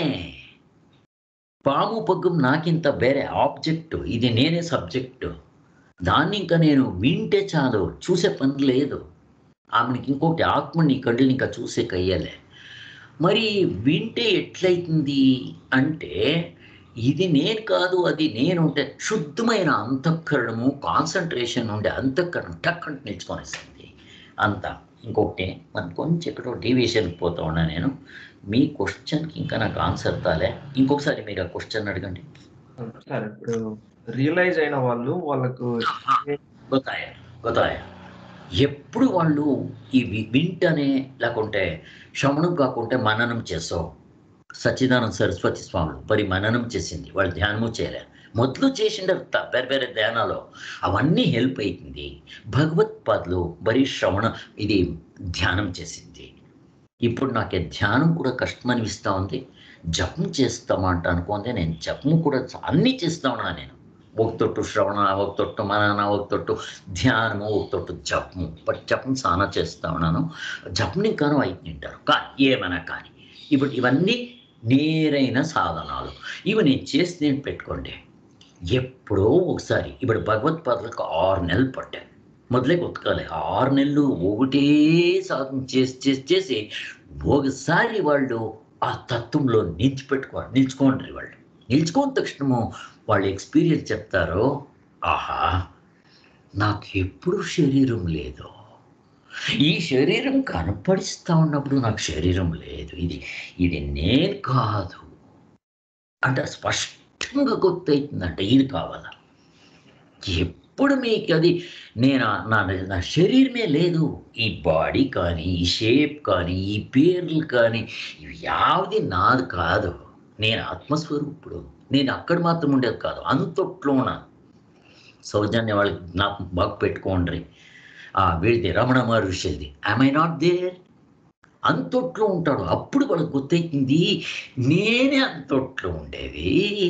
పాము పగ్గం నాకింత వేరే ఆబ్జెక్టు ఇది నేనే సబ్జెక్టు దాన్ని ఇంకా నేను వింటే చాలు చూసే పని లేదు ఆమెకి ఇంకోటి ఆత్మని కళ్ళు ఇంకా చూసే కయ్యలే మరి వింటే ఎట్లయితుంది అంటే ఇది నేను కాదు అది నేను ఉంటే శుద్ధమైన అంతఃకరణము కాన్సన్ట్రేషన్ ఉండే అంతఃకరణం టక్ అంటే నిల్చుకొనిస్తుంది అంత ఇంకొకటి మనం కొంచెం ఎక్కడో డీవియేషన్కి పోతా ఉన్నా నేను మీ క్వశ్చన్కి ఇంకా నాకు ఆన్సర్ తాలే ఇంకొకసారి మీరు ఆ క్వశ్చన్ అడగండి సరే ఇప్పుడు రియలైజ్ అయిన వాళ్ళు వాళ్ళకు గొతాయ గొతాయ ఎప్పుడు వాళ్ళు ఈ వి- వింటనే లేకుంటే శ్రవణం కాకుంటే మననం చేసావు సచ్చిదానంద సరస్వతి స్వాములు మరి మననం చేసింది వాళ్ళు ధ్యానము చేయలే మొదలు చేసిండారు త- వేరే వేరే ధ్యానాలు అవన్నీ హెల్ప్ అవుతుంది భగవత్పాదులు బరీ శ్రవణ ఇది ధ్యానం చేసింది ఇప్పుడు నాకు ఈ ధ్యానం కూడా కష్టం అనిపిస్తూ ఉంది జపం చేస్తామా అంట అనుకుంటే నేను జపం కూడా చ- అన్నీ చేస్తా ఉన్నా నేను ఒక తొట్టు శ్రవణ ఒక తొట్టు మనన ఒక తొట్టు ధ్యానము ఒక తొట్టు జపము బట్ జపం చాలా చేస్తా ఉన్నాను జపం ఇంకాను అయితుంటారు కానీ ఏమైనా కానీ ఇప్పుడు ఇవన్నీ నేరైన సాధనాలు ఇవి నేను చేసి నేను పెట్టుకోండి ఎప్పుడో ఒకసారి ఇప్పుడు భగవత్పాదులకు ఆరు నెలలు పట్టాను మొదలే ఉతకాలి ఆరు నెలలు ఒకటే సాధన చేసి చేసి చేసి ఒకసారి వాళ్ళు ఆ తత్వంలో నిలిచిపెట్టుకో నిల్చుకోండి వాళ్ళు నిల్చుకోని తక్షణము వాళ్ళు ఎక్స్పీరియన్స్ చెప్తారో ఆహా నాకు ఎప్పుడు శరీరం లేదు ఈ శరీరం కనపడిస్తా ఉన్నప్పుడు నాకు శరీరం లేదు ఇది ఇది నేను కాదు అంటే స్పష్టంగా గుర్తవుతుందంటే ఇది కావాలా ఎప్పుడు అప్పుడు మీకు అది నేను నా నా శరీరమే లేదు ఈ బాడీ కానీ ఈ షేప్ కానీ ఈ పేర్లు కానీ ఇవి యావది నాది కాదు నేను ఆత్మస్వరూపుడు నేను అక్కడ మాత్రం ఉండేది కాదు అంతట్లో ఉన్నాను సౌజన్య వాళ్ళకి నాకు బాగా పెట్టుకోండి ఆ వీడిది రమణ మహర్షిది ఐ నాట్ దేర్ అంతొట్లో ఉంటాడు అప్పుడు వాళ్ళకి గుర్తయింది నేనే అంతొట్లో ఉండేది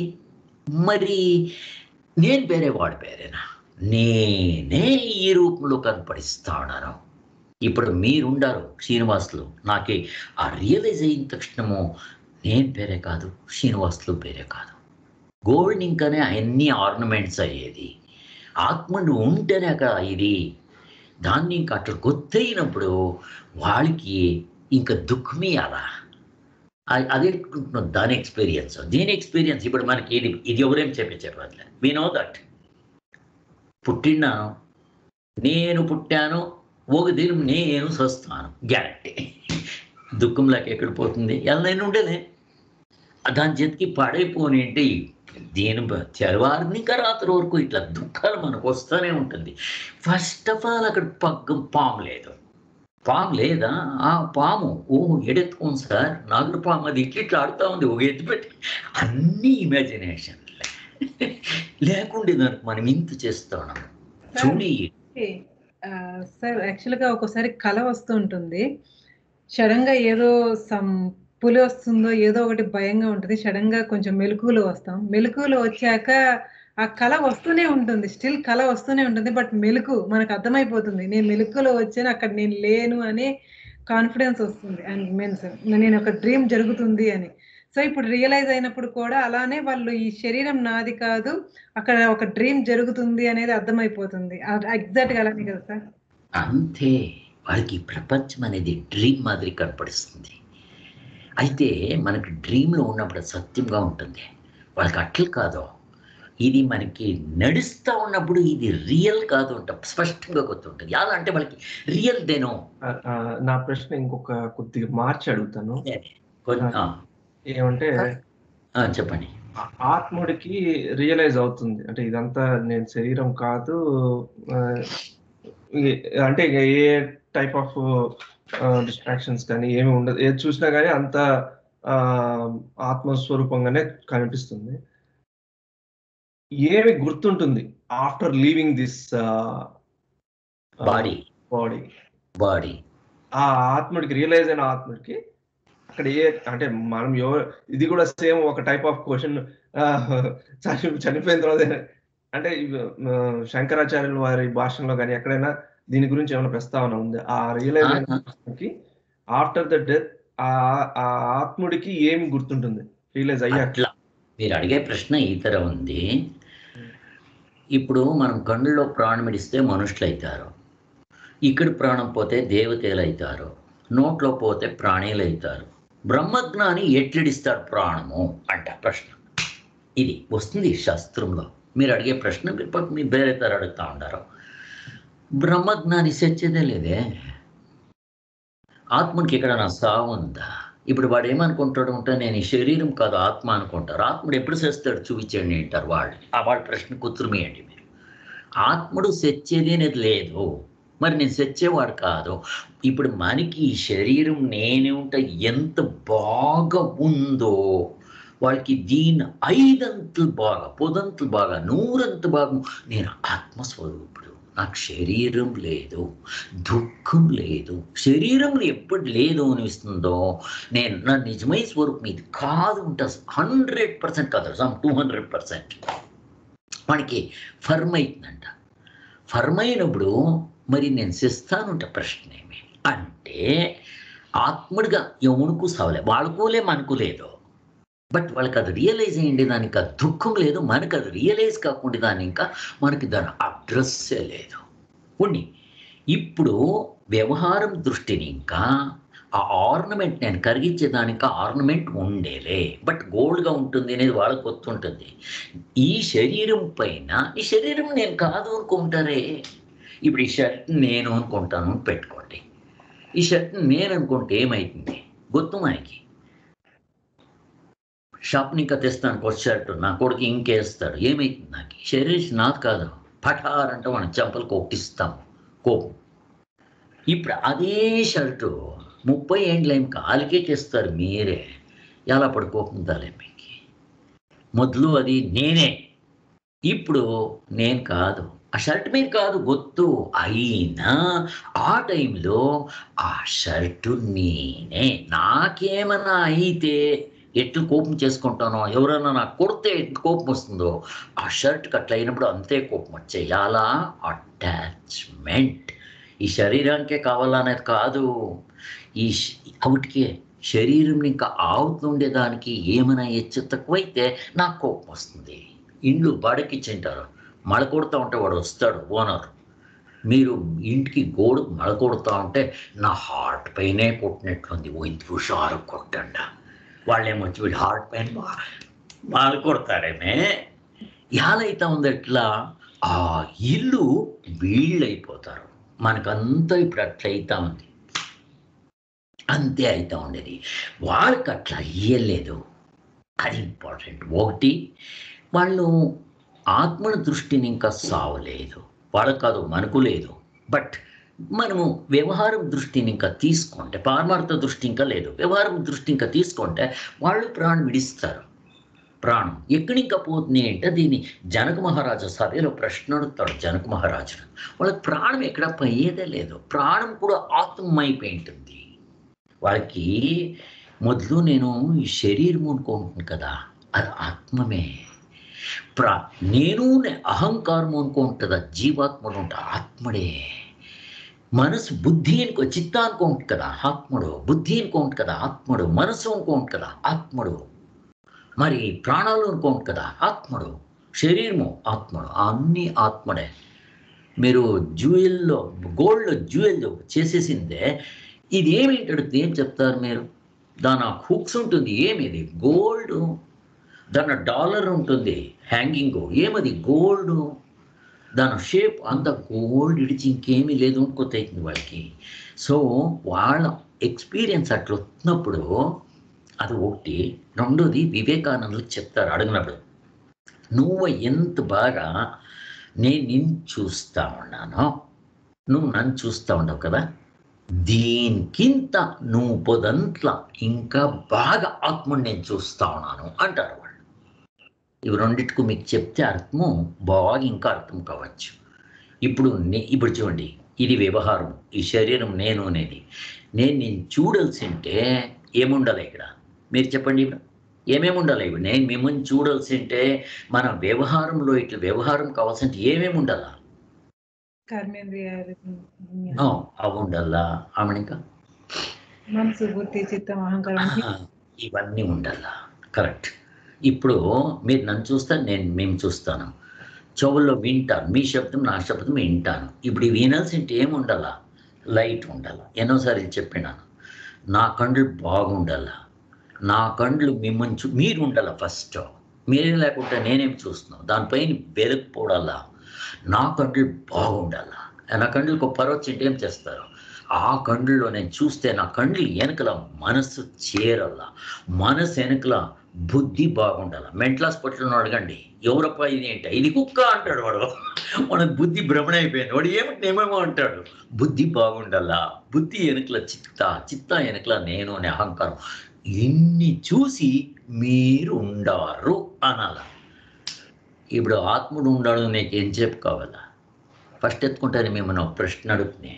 మరి నేను వేరే వాడు వేరేనా నేనే ఈ రూపంలో కనపడిస్తాను ఇప్పుడు మీరుండారు శ్రీనివాసులు నాకే ఆ రియలైజ్ అయిన తక్షణము నేను వేరే కాదు శ్రీనివాసులు వేరే కాదు గోల్డ్ ఇంకానే అన్ని ఆర్నమెంట్స్ అయ్యేది ఆత్మను ఉంటేనే అక్కడ ఇది దాన్ని ఇంకా అట్లా గుర్తయినప్పుడు వాళ్ళకి ఇంకా దుఃఖమే అలా అ- అదే అనుకుంటున్నాం దాని ఎక్స్పీరియన్స్ దీని ఎక్స్పీరియన్స్ ఇప్పుడు మనకి ఇది ఇది ఎవరేం చెప్పి చెప్పట్లే వి నో దట్ పుట్టినాను నేను పుట్టాను ఒక దినం నేను సస్తాను గ్యారంటీ దుఃఖంలోకి ఎక్కడ పోతుంది ఎలా ఉండేదే దాని చేతికి పాడైపోని అంటే దీని తెల్లవారిని ఇంకా రాత్రి వరకు ఇట్లా దుఃఖాలు మనకు వస్తూనే ఉంటుంది ఫస్ట్ ఆఫ్ ఆల్ అక్కడ పగ్గం పాము లేదు పాము లేదా ఆ పాము ఓ ఎడెత్తుకోండి సార్ నాగుడు పాము అది ఇట్లా ఇట్లా ఆడుతూ ఉంది ఒక ఎత్తు పెట్టి అన్ని ఇమాజినేషన్ లేకుండే దానికి మనం ఇంత చేస్తున్నాం చూడి ఆ, సార్ యాక్చువల్గా ఒక్కోసారి కళ వస్తూ ఉంటుంది సడన్ గా ఏదో సమ్ పులి వస్తుందో ఏదో ఒకటి భయంగా ఉంటుంది సడన్ గా కొంచెం మెలకువలో వస్తాం మెలకువలో వచ్చాక ఆ కళ వస్తూనే ఉంటుంది స్టిల్ కళ వస్తూనే ఉంటుంది బట్ మెలకు మనకు అర్థమైపోతుంది నేను మెలకువలో వచ్చాను అక్కడ నేను లేను అనే కాన్ఫిడెన్స్ వస్తుంది అండ్ మీన్స్ నేను ఒక డ్రీమ్ జరుగుతుంది అని సో ఇప్పుడు రియలైజ్ అయినప్పుడు కూడా అలానే వాళ్ళు ఈ శరీరం నాది కాదు అక్కడ ఒక డ్రీమ్ జరుగుతుంది అనేది అర్థమైపోతుంది ఎగ్జాక్ట్ గా అలానే కదా సార్ అంతే వాళ్ళకి ఈ ప్రపంచం అనేది డ్రీమ్ మాదిరి కనపడిస్తుంది అయితే మనకి డ్రీమ్లో ఉన్నప్పుడు అది సత్యంగా ఉంటుంది వాళ్ళకి అట్లా కాదు ఇది మనకి నడుస్తూ ఉన్నప్పుడు ఇది రియల్ కాదు అంట స్పష్టంగా గుర్తుంటుంది ఎలా అంటే వాళ్ళకి రియల్ దేనో ఆ, ఆ, నా ప్రశ్న ఇంకొక కొద్దిగా మార్చి అడుగుతాను కొన్ని ఆ, ఏమంటే ఆ, చెప్పండి ఆ- ఆత్ముడికి రియలైజ్ అవుతుంది అంటే ఇదంతా నేను శరీరం కాదు ఆ, ఈ- అంటే ఇక ఏ టైప్ ఆఫ్ డిస్ట్రాక్షన్స్ కానీ ఏమి ఉండదు ఏది చూసినా కానీ అంత ఆ, ఆత్మస్వరూపంగానే కనిపిస్తుంది ఏమి గుర్తుంటుంది after leaving this body body body ఆ ఆత్ముడికి రియలైజ్ అయిన ఆత్ముడికి అక్కడ ఏ అంటే మనం ఎవరు ఇది కూడా సేమ్ ఒక టైప్ ఆఫ్ క్వశ్చన్ చని చనిపోయిన తర్వాత అంటే ఇవి, ఆ, శంకరాచార్యుల వారి భాషలో కానీ ఎక్కడైనా దీని గురించి ఏమైనా ప్రస్తావన ఉంది ఆ రియలైజ్ అయిన ఆత్మకి ఆఫ్టర్ ద డెత్ ఆ ఆ ఆత్ముడికి ఏమి గుర్తుంటుంది రియలైజ్ అయ్యాక అట్లా మీరు అడిగే ప్రశ్న ఈ తర ఉంది ఇప్పుడు మనం కన్నులో ప్రాణం ఇడిస్తే మనుషులు అవుతారు ఇక్కడ ప్రాణం పోతే దేవతలు అవుతారు నోట్లో పోతే ప్రాణీలు అవుతారు బ్రహ్మజ్ఞాని ఎట్లిడిస్తాడు ప్రాణము అంట ప్రశ్న ఇది వస్తుంది శాస్త్రంలో మీరు అడిగే ప్రశ్న మీరు పక్క- మీరు వేరే తర అడుగుతా ఉంటారు బ్రహ్మజ్ఞాని సచ్చేదే లేదే ఆత్మకి ఇక్కడ నా సావు ఉందా ఇప్పుడు వాడు ఏమనుకుంటాడు అంటే నేను ఈ శరీరం కాదు ఆత్మ అనుకుంటారు ఆత్ముడు ఎప్పుడు చేస్తాడు చూపించండి అంటారు వాళ్ళు ఆ వాళ్ళ ప్రశ్న కూతురుమేయండి మీరు ఆత్ముడు సెచ్చేది అనేది లేదు మరి నేను సెచ్చేవాడు కాదు ఇప్పుడు మనకి ఈ శరీరం నేనేంట ఎంత బాగా ఉందో వాళ్ళకి దీని ఐదంతులు బాగా పొదంతులు బాగా నూరంతు బాగా నేను ఆత్మస్వరూపుడు నాకు శరీరం లేదు దుఃఖం లేదు శరీరంలో ఎప్పుడు లేదు అనిపిస్తుందో నేను నా నిజమైన స్వరూపం ఇది కాదు ఉంటా హండ్రెడ్ పర్సెంట్ కాదు సమ్ టూ హండ్రెడ్ పర్సెంట్ మనకి ఫర్మ్ అవుతుందంట ఫర్మ్ అయినప్పుడు మరి నేను చేస్తానుంట ప్రశ్న ఏమి అంటే ఆత్ముడిగా ఎవనుకు సవలే వాళ్ళకులే మనకు లేదు బట్ వాళ్ళకి అది రియలైజ్ అయ్యింది దానికి ఆ దుఃఖం లేదు మనకు అది రియలైజ్ కాకుండా దాని ఇంకా మనకి దాని అడ్రస్సే లేదు ఉండి ఇప్పుడు వ్యవహారం దృష్టిని ఇంకా ఆ ఆర్నమెంట్ నేను కరిగించేదానికి ఆర్నమెంట్ ఉండేలే బట్ గోల్డ్గా ఉంటుంది అనేది వాళ్ళకి గుర్తుంటుంది ఈ శరీరం పైన ఈ శరీరం నేను కాదు అనుకుంటారే ఇప్పుడు ఈ షర్ట్ నేను అనుకుంటాను అని పెట్టుకోండి ఈ షర్ట్ నేను అనుకుంటే ఏమైతుంది గుర్తు మనకి షాప్ ఇంకా తెస్తాను కొత్త షర్ట్ నా కొడుకు ఇంకేస్తాడు ఏమైతుంది నాకు ఈ శరీరం నాది కాదు పఠార్ అంటే మనం చెంపలు కొట్టిస్తాం కోపం ఇప్పుడు అదే షర్టు ముప్పై ఏండ్లు ఏం కాలికే చేస్తారు మీరే ఎలా పడుకోకుందాలే మీకు మొదలు అది నేనే ఇప్పుడు నేను కాదు ఆ షర్ట్ మీద కాదు గొత్తు అయినా ఆ టైంలో ఆ షర్టు నేనే నాకేమన్నా అయితే ఎట్లు కోపం చేసుకుంటానో ఎవరైనా నాకు కొడితే ఎట్లు కోపం వస్తుందో ఆ షర్ట్కి అట్లా అయినప్పుడు అంతే కోపం వచ్చాయి అలా అటాచ్మెంట్ ఈ శరీరానికే కావాలనేది కాదు ఈ శ- అవుటికే శరీరం ఇంకా ఆవుతుండేదానికి ఏమైనా హెచ్చు తక్కువైతే నాకు కోపం వస్తుంది ఇండ్లు బాడెక్కిచ్చింటారు మడ కొడుతూ ఉంటే వాడు వస్తాడు ఓనర్ మీరు ఇంటికి గోడు మడ కొడుతూ ఉంటే నా హార్ట్ పైనే కొట్టినట్లుంది ఓ ఇంత హుషారు కొట్టండ వాళ్ళేమొచ్చి వీళ్ళు హార్ట్ పైన మాలు కొడతారేమే యాలైతా ఉంది ఎట్లా ఆ ఇల్లు వీళ్ళైపోతారు మనకంతా ఇప్పుడు అట్లా అయితా ఉంది అంతే అవుతా ఉండేది వాళ్ళకి అట్లా ఇయ్యలేదు అది ఇంపార్టెంట్ ఒకటి వాళ్ళు ఆత్మల దృష్టిని ఇంకా సావలేదు వాళ్ళకి కాదు మనకు లేదు బట్ మనము వ్యవహారం దృష్టిని ఇంకా తీసుకుంటే పారమార్థ దృష్టి ఇంకా లేదు వ్యవహారం దృష్టి ఇంకా తీసుకుంటే వాళ్ళు ప్రాణం విడిస్తారు ప్రాణం ఎక్కడి ఇంకా పోతుంది అంటే దీన్ని జనక మహారాజు సభలో ప్రశ్న అడుగుతాడు జనక మహారాజును వాళ్ళకి ప్రాణం ఎక్కడ పోయేదే లేదు ప్రాణం కూడా ఆత్మమైపోయి ఉంటుంది వాళ్ళకి మొదలు నేను ఈ శరీరం అనుకుంటున్నాను కదా అది ఆత్మమే ప్రా నేను నే- అహంకారం అనుకుంటుందా జీవాత్ముడు ఉంటా ఆత్మడే మనసు బుద్ధి అనుకో చిత్త అనుకోండి కదా ఆత్ముడు బుద్ధి అనుకోండి కదా ఆత్ముడు మనసు అనుకోండి కదా ఆత్ముడు మరి ప్రాణాలు అనుకోండి కదా ఆత్ముడు శరీరము ఆత్ముడు అన్నీ ఆత్మడే మీరు జ్యూయల్లో గోల్డ్లో జ్యూయల్ చేసేసిందే ఇది ఏమిటి ఏం చెప్తారు మీరు దాని హుక్స్ ఉంటుంది ఏమిది గోల్డ్ దాని డాలర్ ఉంటుంది హ్యాంగింగ్ ఏమది గోల్డ్ దాని షేప్ అంత గోల్డ్ ఇడిచి ఇంకేమీ లేదు అనుకోతైతుంది వాళ్ళకి సో వాళ్ళ ఎక్స్పీరియన్స్ అట్లా వచ్చినప్పుడు అది ఒకటి రెండోది వివేకానందలు చెప్తారు అడిగినప్పుడు నువ్వు ఎంత బాగా నేను నిన్ను చూస్తా ఉన్నానో నువ్వు నన్ను చూస్తా ఉండవు కదా దీనికింత నువ్వు పొదంట్ల ఇంకా బాగా ఆత్మని నేను చూస్తా ఉన్నాను అంటారు వాళ్ళు ఇవి రెండిటికి మీకు చెప్తే అర్థము బాగా ఇంకా అర్థం కావచ్చు ఇప్పుడు నే- ఇప్పుడు చూడండి ఇది వ్యవహారం ఈ శరీరం నేను అనేది నేను నేను చూడాల్సి ఉంటే ఏముండాలి ఇక్కడ మీరు చెప్పండి ఇప్పుడు ఏమేమి ఉండాలి ఇప్పుడు నేను మిమ్మల్ని చూడాల్సి ఉంటే మన వ్యవహారంలో ఇట్లా వ్యవహారం కావాల్సింటే ఏమేమి ఉండాలా కర్మేంద్రియాలు ఆ, అవి ఉండాలా ఆమె ఇంకా మనసు బుద్ధి చిత్తం అహంకారం ఆహా, ఇవన్నీ ఉండాలా కరెక్ట్ ఇప్పుడు మీరు నన్ను చూస్తారు నేను మేము చూస్తాను చెవుల్లో వింటాను మీ శబ్దం నా శబ్దం వింటాను ఇప్పుడు ఈ వినాల్సింటే ఏమి ఉండాలా లైట్ ఉండాలా ఎన్నోసార్లు చెప్పినాను నా కండ్లు బాగుండాలా నా కండ్లు మిమ్మల్ని చూ మీరు ఉండాలా ఫస్ట్ మీరేం లేకుంటే నేనేం చూస్తున్నాను దానిపైన వెలుగుపోడాలా నా కండ్లు బాగుండాలా నా కండ్లకు పరవచ్చింటే ఏం చేస్తారు ఆ కండ్లలో నేను చూస్తే నా కండ్లు వెనకల మనసు చేరల్లా మనసు వెనకల బుద్ధి బాగుండాల మెంటల్ హాస్పిటల్లో అడగండి ఎవరప్ప ఇది ఏంట ఇది కుక్క అంటాడు వాడు మనకు బుద్ధి భ్రమణ అయిపోయింది వాడు ఏమిటి ఏమేమో అంటాడు బుద్ధి బాగుండాలా బుద్ధి వెనకల చిత్త చిత్త వెనకల నేను అనే అహంకారం ఇన్ని చూసి మీరు ఉండారు అనాల ఇప్పుడు ఆత్ముడు ఉండాడు నీకు ఏం చెప్పు కావాలా ఫస్ట్ ఎత్తుకుంటాను మిమ్మల్ని ఒక ప్రశ్న అడుగుతున్నాయి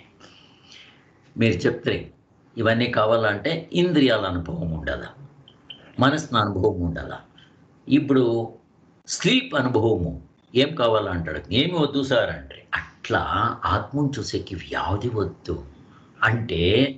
మీరు చెప్తే ఇవన్నీ కావాలంటే ఇంద్రియాల అనుభవం ఉండాలా మనసున అనుభవం ఉండాలా ఇప్పుడు స్లీప్ అనుభవము ఏం కావాలంటాడు ఏమి వద్దు సార్ అంటే అట్లా ఆత్మను చూసేకి వ్యాధి వద్దు అంటే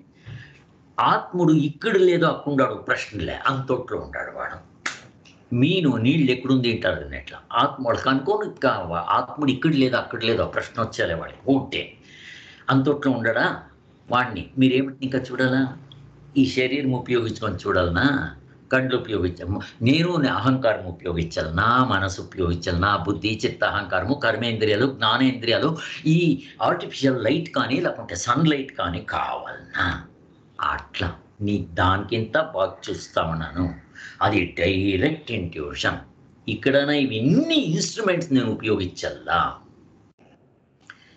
ఆత్ముడు ఇక్కడ లేదో అక్కుండాడు ప్రశ్నలే అంతొట్లో ఉంటాడు వాడు మీను నీళ్ళు ఎక్కడుంది తింటారు అట్లా ఆత్మ వాళ్ళకి అనుకోని కావా ఆత్ముడు ఇక్కడ లేదు అక్కడ లేదు ఆ ప్రశ్న వచ్చేలే వాడికి ఉంటే అంతొట్లో ఉండడా వాడిని మీరేమిటి ఇంకా చూడాలా ఈ శరీరం ఉపయోగించుకొని చూడాలనా కండ్లు ఉపయోగించాము నేను నా అహంకారం ఉపయోగించాలి నా మనసు ఉపయోగించాలి నా బుద్ధి చిత్త అహంకారము కర్మేంద్రియాలు జ్ఞానేంద్రియాలు ఈ ఆర్టిఫిషియల్ లైట్ కానీ లేకుంటే సన్ లైట్ కానీ కావాలనా అట్లా నీ దానికింత బాగా చూస్తా ఉన్నాను అది డైరెక్ట్ ఇంట్యూషన్ ఇక్కడన ఇవన్నీ ఇన్స్ట్రుమెంట్స్ నేను ఉపయోగించాలా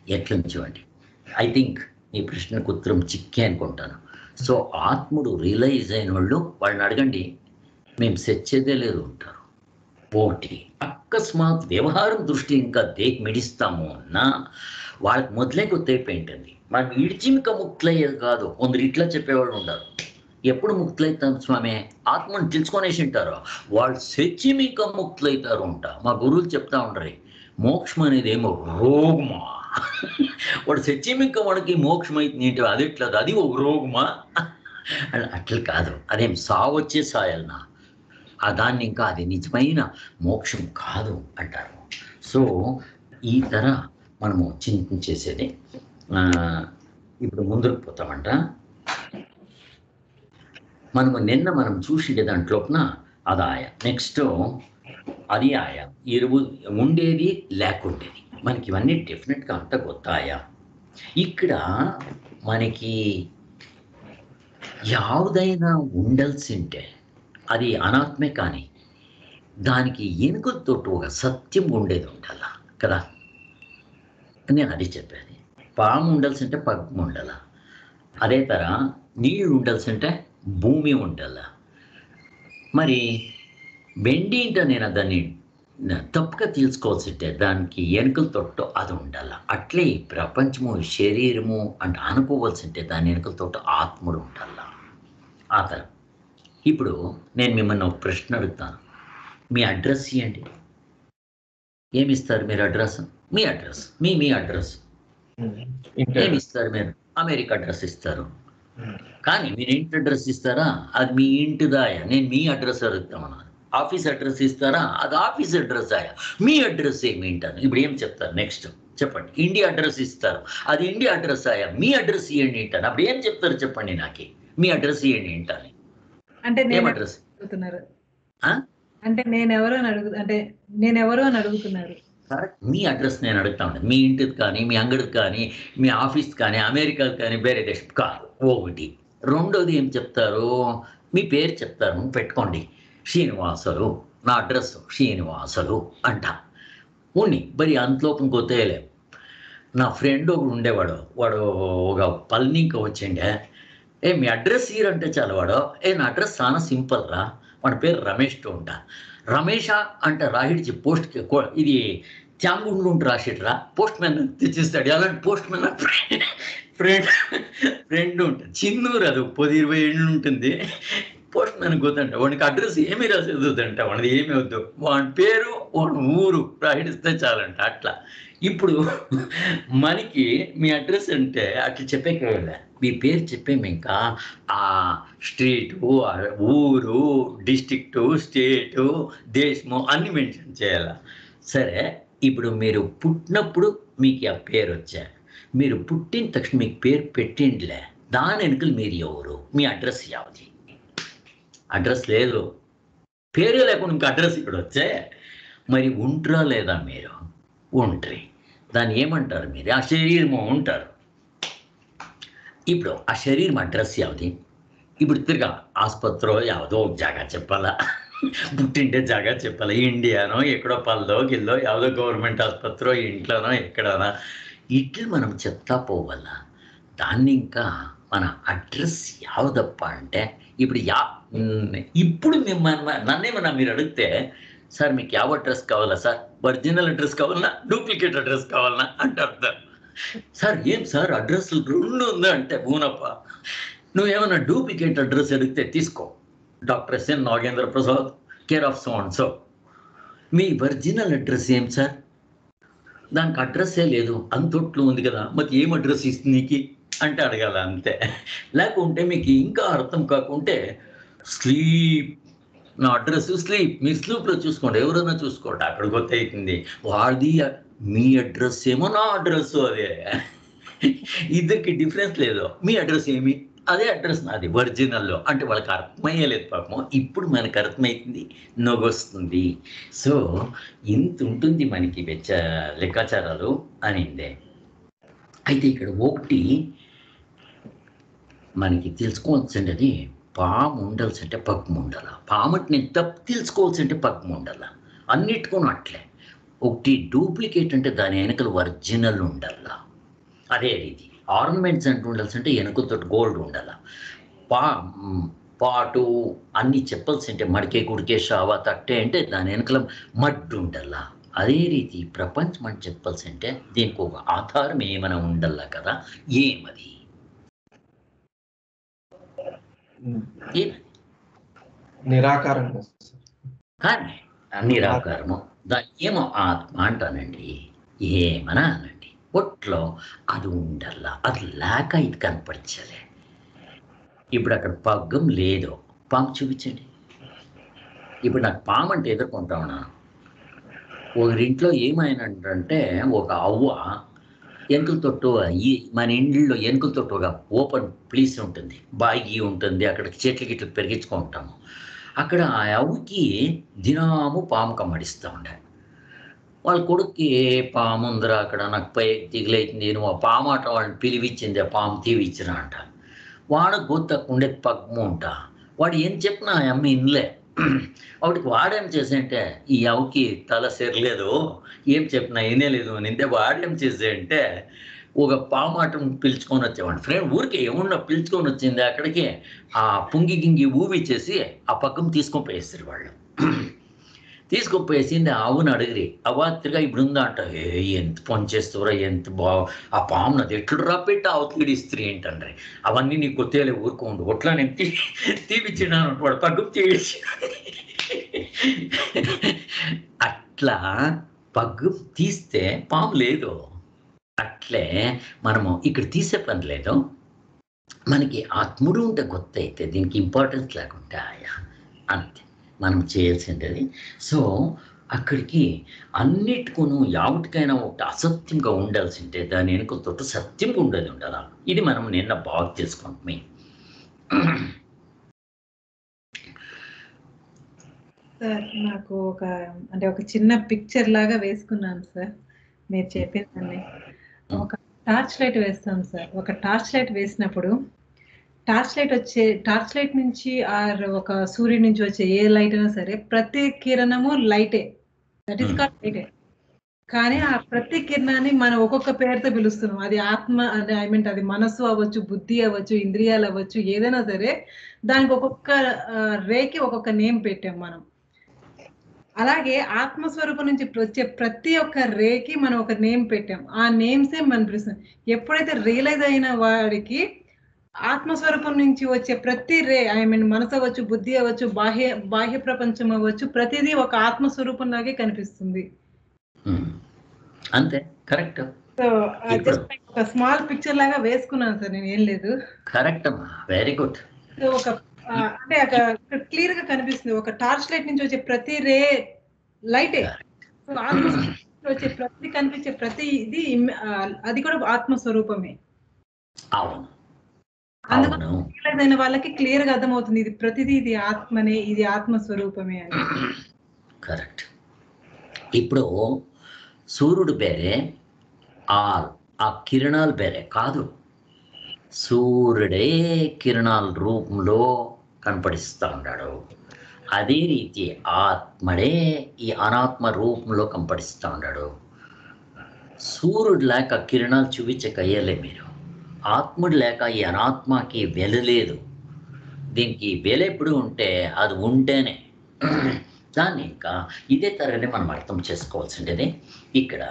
ఎట్లా చూడండి ఐ థింక్ ఈ ప్రశ్నకు ఉత్తరం చిక్కే అనుకుంటాను సో ఆత్ముడు రియలైజ్ అయిన వాళ్ళు వాళ్ళని అడగండి మేము సెచ్చేదే లేదు ఉంటారు ఒకటి అకస్మాత్ వ్యవహారం దృష్టి ఇంకా దేక్ మిడిస్తాము అన్నా వాళ్ళకి మొదలే గుర్తయిపోయింటుంది మనం ఇడిచిమిక ముక్తులయ్యేది కాదు కొందరు ఇట్లా చెప్పేవాళ్ళు ఉండరు ఎప్పుడు ముక్తులైతాం స్వామి ఆత్మను తెలుసుకొనేసి ఉంటారు వాళ్ళు సెచ్చిమిక ముక్తులైతారు అంట మా గురువులు చెప్తా ఉండరు మోక్షం అనేది ఏమో రోగమా వాడు సెచ్చిమిక వాడికి మోక్షం అవుతుంది ఏంటి అది ఎట్లా అది ఒక రోగమా అని అట్లా కాదు అదేం సావచ్చే సాయాలనా ఆ దాన్ని ఇంకా అది నిజమైన మోక్షం కాదు అంటారు సో ఈ తర మనము చింతించేసేది ఆ, ఇప్పుడు ముందుకు పోతామంట మనము నిన్న మనం చూసిండే దాంట్లోపున అది ఆయ నెక్స్ట్ అది ఆయ ఇరువు ఉండేది లేకుండేది మనకి ఇవన్నీ డెఫినెట్గా అంత గొత్తాయా ఇక్కడ మనకి ಯಾವುದైనా ఉండాల్సింటే అది అనాత్మే కానీ దానికి ఎనుకలతో ఒక సత్యం ఉండేది ఉండాల కదా నేను అది చెప్పేది పాము ఉండాల్సింటే పగ్గు ఉండాల అదే తర నీళ్ళు ఉండాల్సింటే భూమి ఉండాల మరి వెండి ఇంట నేను దాన్ని న- తప్పుగా తీసుకోవాల్సింటే దానికి ఎనుకల తొట్టు అది ఉండాల అట్లే ఈ ప్రపంచము ఈ శరీరము అంటే అనుకోవాల్సింటే దాని ఎనుకల తొట్టు ఆత్ముడు ఉండాల ఆ తరం ఇప్పుడు నేను మిమ్మల్ని ఒక ప్రశ్న అడుగుతాను మీ అడ్రస్ ఇవ్వండి ఏమి ఇస్తారు మీరు అడ్రస్ మీ అడ్రస్ మీ మీ అడ్రస్ ఏమి ఇస్తారు మీరు అమెరికా అడ్రస్ ఇస్తారు కానీ మీరు ఇంటి అడ్రస్ ఇస్తారా అది మీ ఇంటిదాయా నేను మీ అడ్రస్ అడుగుతామన్నాను ఆఫీస్ అడ్రస్ ఇస్తారా అది ఆఫీస్ అడ్రస్ ఆయా మీ అడ్రస్ ఏమి ఏంటాను ఇప్పుడు ఏం చెప్తారు నెక్స్ట్ చెప్పండి ఇండియా అడ్రస్ ఇస్తారు అది ఇండియా అడ్రస్ ఆయా మీ అడ్రస్ ఇవ్వండి ఏంటాను అప్పుడు ఏం చెప్తారు చెప్పండి నాకు మీ అడ్రస్ ఇవ్వండి ఏంటని అంటే ఏం నేను అడ్రస్ అడుగుతున్నారు ఆ? అంటే నేనెవరు అని అడుగు అంటే నేనెవరు అని అడుగుతున్నారు కరెక్ట్ మీ అడ్రస్ నేను అడుగుతా ఉంటాను మీ ఇంటికి కానీ మీ అంగడికి కానీ మీ ఆఫీస్ కానీ అమెరికాకి కానీ వేరే దేశం కాదు ఒకటి రెండోది ఏం చెప్తారు మీ పేరు చెప్తారు పెట్టుకోండి శ్రీనివాసులు నా అడ్రస్ శ్రీనివాసులు అంట ఉన్ని మరి అంతలోపం కొత్తేయలే నా ఫ్రెండ్ ఒకడు ఉండేవాడు వాడు ఒక పల్నీకి వచ్చిండే ఏ మీ అడ్రస్ ఇయరంటే చాలు వాడు ఏ నా అడ్రస్ చాలా సింపుల్ రా వాడి పేరు రమేష్ ఉంటా రమేష అంటే రాహిడిచి పోస్ట్ ఇది త్యాంగుండు ఉంటే రాసిట్రా పోస్ట్ మ్యాన్ తెచ్చిస్తాడు అలాంటి పోస్ట్ మ్యాన్ ఫ్రెండ్ ఫ్రెండ్ ఉంటుంది చిన్నూరు అది పది ఇరవై ఏళ్ళు ఉంటుంది పోస్ట్ మ్యాన్ గుర్తుంట వాడికి అడ్రస్ ఏమి రాసేదంట వాడిది ఏమి వద్దు వాడి పేరు వాడి ఊరు రాయిడిస్తే చాలంట అట్లా ఇప్పుడు మనకి మీ అడ్రస్ అంటే అట్లా చెప్పే కదా మీ పేరు చెప్పేమి ఇంకా ఆ స్ట్రీటు ఆ ఊరు డిస్ట్రిక్టు స్టేటు దేశము అన్ని మెన్షన్ చేయాలి సరే ఇప్పుడు మీరు పుట్టినప్పుడు మీకు ఆ పేరు వచ్చా మీరు పుట్టిన తక్షణ మీకు పేరు పెట్టిండ్లే దాని వెనుకలు మీరు ఎవరు మీ అడ్రస్ యావది అడ్రస్ లేదు పేరే లేకుండా ఇంకా అడ్రస్ ఇక్కడ వచ్చే మరి ఉంట్రా లేదా మీరు ఉంట్రి దాన్ని ఏమంటారు మీరు ఆ శరీరము ఉంటారు ఇప్పుడు ఆ శరీరం అడ్రస్ యావది ఇప్పుడు తిరగా ఆసుపత్రిలో యావదో ఒక జాగా చెప్పాలా పుట్టింటే జాగా చెప్పాలి ఇండియానో ఎక్కడో పల్లో గిల్లో యావదో గవర్నమెంట్ ఆసుపత్రో ఇంట్లోనో ఎక్కడోనా ఇట్లా మనం చెప్తా పోవాలా దాన్ని ఇంకా మన అడ్రస్ యావదప్ప అంటే ఇప్పుడు యా ఉమ్, ఇప్పుడు మిమ్మల్ని నన్నేమన్నా మీరు అడిగితే సార్ మీకు యావ అడ్రస్ కావాలా సార్ ఒరిజినల్ అడ్రస్ కావాలన్నా డూప్లికేట్ అడ్రస్ కావాలన్నా అంటే అర్థం సార్ ఏం సార్ అడ్రస్ రెండు ఉందా అంటే ఊనప్ప నువ్వేమన్నా డూప్లికేట్ అడ్రస్ అడిగితే తీసుకో doctor SN Nagendra Prasad care of so and so మీ ఒరిజినల్ అడ్రస్ ఏం సార్ దానికి అడ్రస్సే లేదు అంతొట్లు ఉంది కదా మరి ఏం అడ్రస్ ఇస్తుంది నీకు అంటే అడగాల అంతే లేకుంటే మీకు ఇంకా అర్థం కాకుంటే స్లీప్ నా అడ్రస్ స్లీప్ మీ స్లీప్లో చూసుకోండి ఎవరైనా చూసుకోండి అక్కడ కొత్త అవుతుంది వాడిది మీ అడ్రస్ ఏమో నా అడ్రస్ అదే ఇద్దరికి డిఫరెన్స్ లేదు మీ అడ్రస్ ఏమి అదే అడ్రస్ నాది ఒరిజినల్లో అంటే వాళ్ళకి అర్థమయ్యలేదు పాపం ఇప్పుడు మనకు అర్థమవుతుంది నొగొస్తుంది సో ఇంత ఉంటుంది మనకి వెచ్చ లెక్కాచారాలు అనిందే అయితే ఇక్కడ ఒకటి మనకి తెలుసుకోవాల్సింది పాము ఉండాల్సింటే పక్కము ఉండాల పాముటి నేను తప్పు తెలుసుకోవాల్సింటే పక్కము ఉండాల అన్నిటికూ అట్లే ఒకటి డూప్లికేట్ అంటే దాని వెనకలు ఒరిజినల్ ఉండాల అదే రీతి ఆర్నమెంట్స్ అంటూ ఉండాల్సి అంటే వెనుకలతో గోల్డ్ ఉండాల పా మ్, పాటు అన్ని చెప్పాల్సి అంటే మడికే గుడికే షావా తట్టే అంటే దాని వెనకల మడ్డు ఉండాల అదే రీతి ప్రపంచం అని చెప్పాల్సి అంటే దీనికి ఒక ఆధారం ఏమైనా ఉండాల కదా ఏమది ఉమ్. ఏమది నిరాకారంగా సార్. కానీ నిరాకారము దాని ఏమో ఆత్మ అంటానండి ఏమనా అనండి ఒట్లో అది ఉండల్లా అది లేక ఇది కనపడించలే ఇప్పుడు అక్కడ పగ్గం లేదు పాము చూపించండి ఇప్పుడు నాకు పాము అంటే ఎదుర్కొంటా ఉన్నాను ఒకరింట్లో ఏమైందంటే ఒక అవ్వ ఎనుకల తొట్టు ఈ మన ఇండ్లో ఎనుకల తొట్టు ఒక ఓపెన్ ప్లేస్ ఉంటుంది బాగి ఉంటుంది అక్కడ చెట్లు గిట్లు పెరిగించుకుంటాము అక్కడ ఆ అవ్వకి దినాము పాము కమ్మడిస్తూ ఉండే వాళ్ళ కొడుక్కి ఏ పాము ఉందిరా అక్కడ నాకు పై దిగులైతుంది నువ్వు ఆ పాము ఆట వాళ్ళని పిలివిచ్చింది ఆ పాము తీవిచ్చిరా అంట వాడు గుర్తకు ఉండేది పగ్ము ఉంట వాడు ఏం చెప్పినా ఆ అమ్మ ఇన్లే వాడికి వాడేం చేసేంటే ఈ అవ్వకి తల సెరలేదు ఏం చెప్పినా వినేలేదు అని అంటే వాడేం చేసేయంటే ఒక పామాటం పిలుచుకొని వచ్చేవాడు ఫ్రెండ్ ఊరికే ఏమన్నా పిలుచుకొని వచ్చింది అక్కడికి ఆ పుంగి గింగి ఊవిచ్చేసి ఆ పక్కం తీసుకొని పోయేస్తారు వాళ్ళు తీసుకొని పోయేసింది ఆవును అడిగిరి అవాత్రిగా ఇప్పుడు ఉందా అంట ఏ ఎంత పని చేస్తావురా ఎంత బా ఆ పామును అది ఎట్లు రా పెట్టి అవతలిడి ఇస్త్రీ ఏంటండ్రి అవన్నీ నీకు కొత్తలే ఊరుకోండు ఒట్లా నేను తీ తీపిచ్చినాను వాడు పగ్గం తీసి అట్లా పగ్గు తీస్తే పాము లేదు అట్లే మనము ఇక్కడ తీసే పని లేదు మనకి ఆత్ముడు ఉంటే కొత్త అయితే దీనికి ఇంపార్టెన్స్ లేకుంటే ఆయా అంతే మనం చేయాల్సింది సో అక్కడికి అన్నిటికూను యావటికైనా ఒకటి అసత్యంగా ఉండాల్సింటే దాని వెనుకతో సత్యంగా ఉండేది ఉండాలా ఇది మనం నిన్న బాగా తెలుసుకుంటాం సార్ నాకు ఒక అంటే ఒక చిన్న పిక్చర్ లాగా వేసుకున్నాను సార్ మీరు చెప్పిందండి ఒక టార్చ్ లైట్ వేస్తాం సార్ ఒక టార్చ్ లైట్ వేసినప్పుడు టార్చ్ లైట్ వచ్చే టార్చ్ లైట్ నుంచి ఆర్ ఒక సూర్యుడి నుంచి వచ్చే ఏ లైట్ అయినా సరే ప్రతి కిరణము లైటే దట్ ఈస్ కాల్డ్ లైటే కానీ ఆ ప్రతి కిరణాన్ని మనం ఒక్కొక్క పేరుతో పిలుస్తున్నాం అది ఆత్మ అంటే ఐ మీన్ అది మనస్సు అవ్వచ్చు బుద్ధి అవ్వచ్చు ఇంద్రియాలు అవ్వచ్చు ఏదైనా సరే దానికి ఒక్కొక్క ఆ, రేకి ఒక్కొక్క నేమ్ పెట్టాం మనం అలాగే ఆత్మస్వరూపం నుంచి వచ్చే ప్రతి ఒక్క రేకి మనం ఒక నేమ్ పెట్టాం ఆ నేమ్సే మనం పిలుస్తాం ఎప్పుడైతే రియలైజ్ అయిన వాడికి ఆత్మస్వరూపం నుంచి వచ్చే ప్రతి రే ఐ మీన్ మనసు అవ్వచ్చు బుద్ధి అవ్వచ్చు బాహ్య బాహ్య ప్రపంచం అవ్వచ్చు ప్రతిదీ ఒక ఆత్మస్వరూపం లాగే కనిపిస్తుంది అంతే కరెక్ట్ సో ఇప్పుడు- జస్ట్ ఒక స్మాల్ పిక్చర్ లాగా వేసుకున్నాను సార్ నేను ఏం లేదు కరెక్ట్ అమ్మా వెరీ గుడ్ సో ఒక ఆ, అంటే అక్కడ క్లియర్ గా కనిపిస్తుంది ఒక టార్చ్ లైట్ నుంచి వచ్చే ప్రతి రే లైటే సో ఆత్మస్వరూపం నుంచి వచ్చే ప్రతి కనిపించే ప్రతి ఇది ఇమ్- ఆ, అది కూడా ఆత్మస్వరూపమే అవును అందుకని అవును రియలైజ్ అయిన వాళ్ళకి క్లియర్ గా అర్థమవుతుంది ఇది ప్రతిదీ ఇది ఆత్మనే ఇది ఆత్మస్వరూపమే అని కరెక్ట్ ఇప్పుడు సూర్యుడు వేరే ఆ ఆ కిరణాలు వేరే కాదు సూర్యుడే కిరణాల రూపంలో కనపడిస్తూ ఉన్నాడు అదే రీతి ఆత్మడే ఈ అనాత్మ రూపంలో కనపడిస్తూ ఉన్నాడు సూర్యుడు లేక కిరణాలు చూపించకయ్యలే మీరు ఆత్ముడు లేక ఈ అనాత్మకి వెలలేదు దీనికి వెల ఎప్పుడు ఉంటే అది ఉంటేనే దాన్ని ఇంకా ఇదే తరగతి మనం అర్థం చేసుకోవాల్సిండేది ఇక్కడ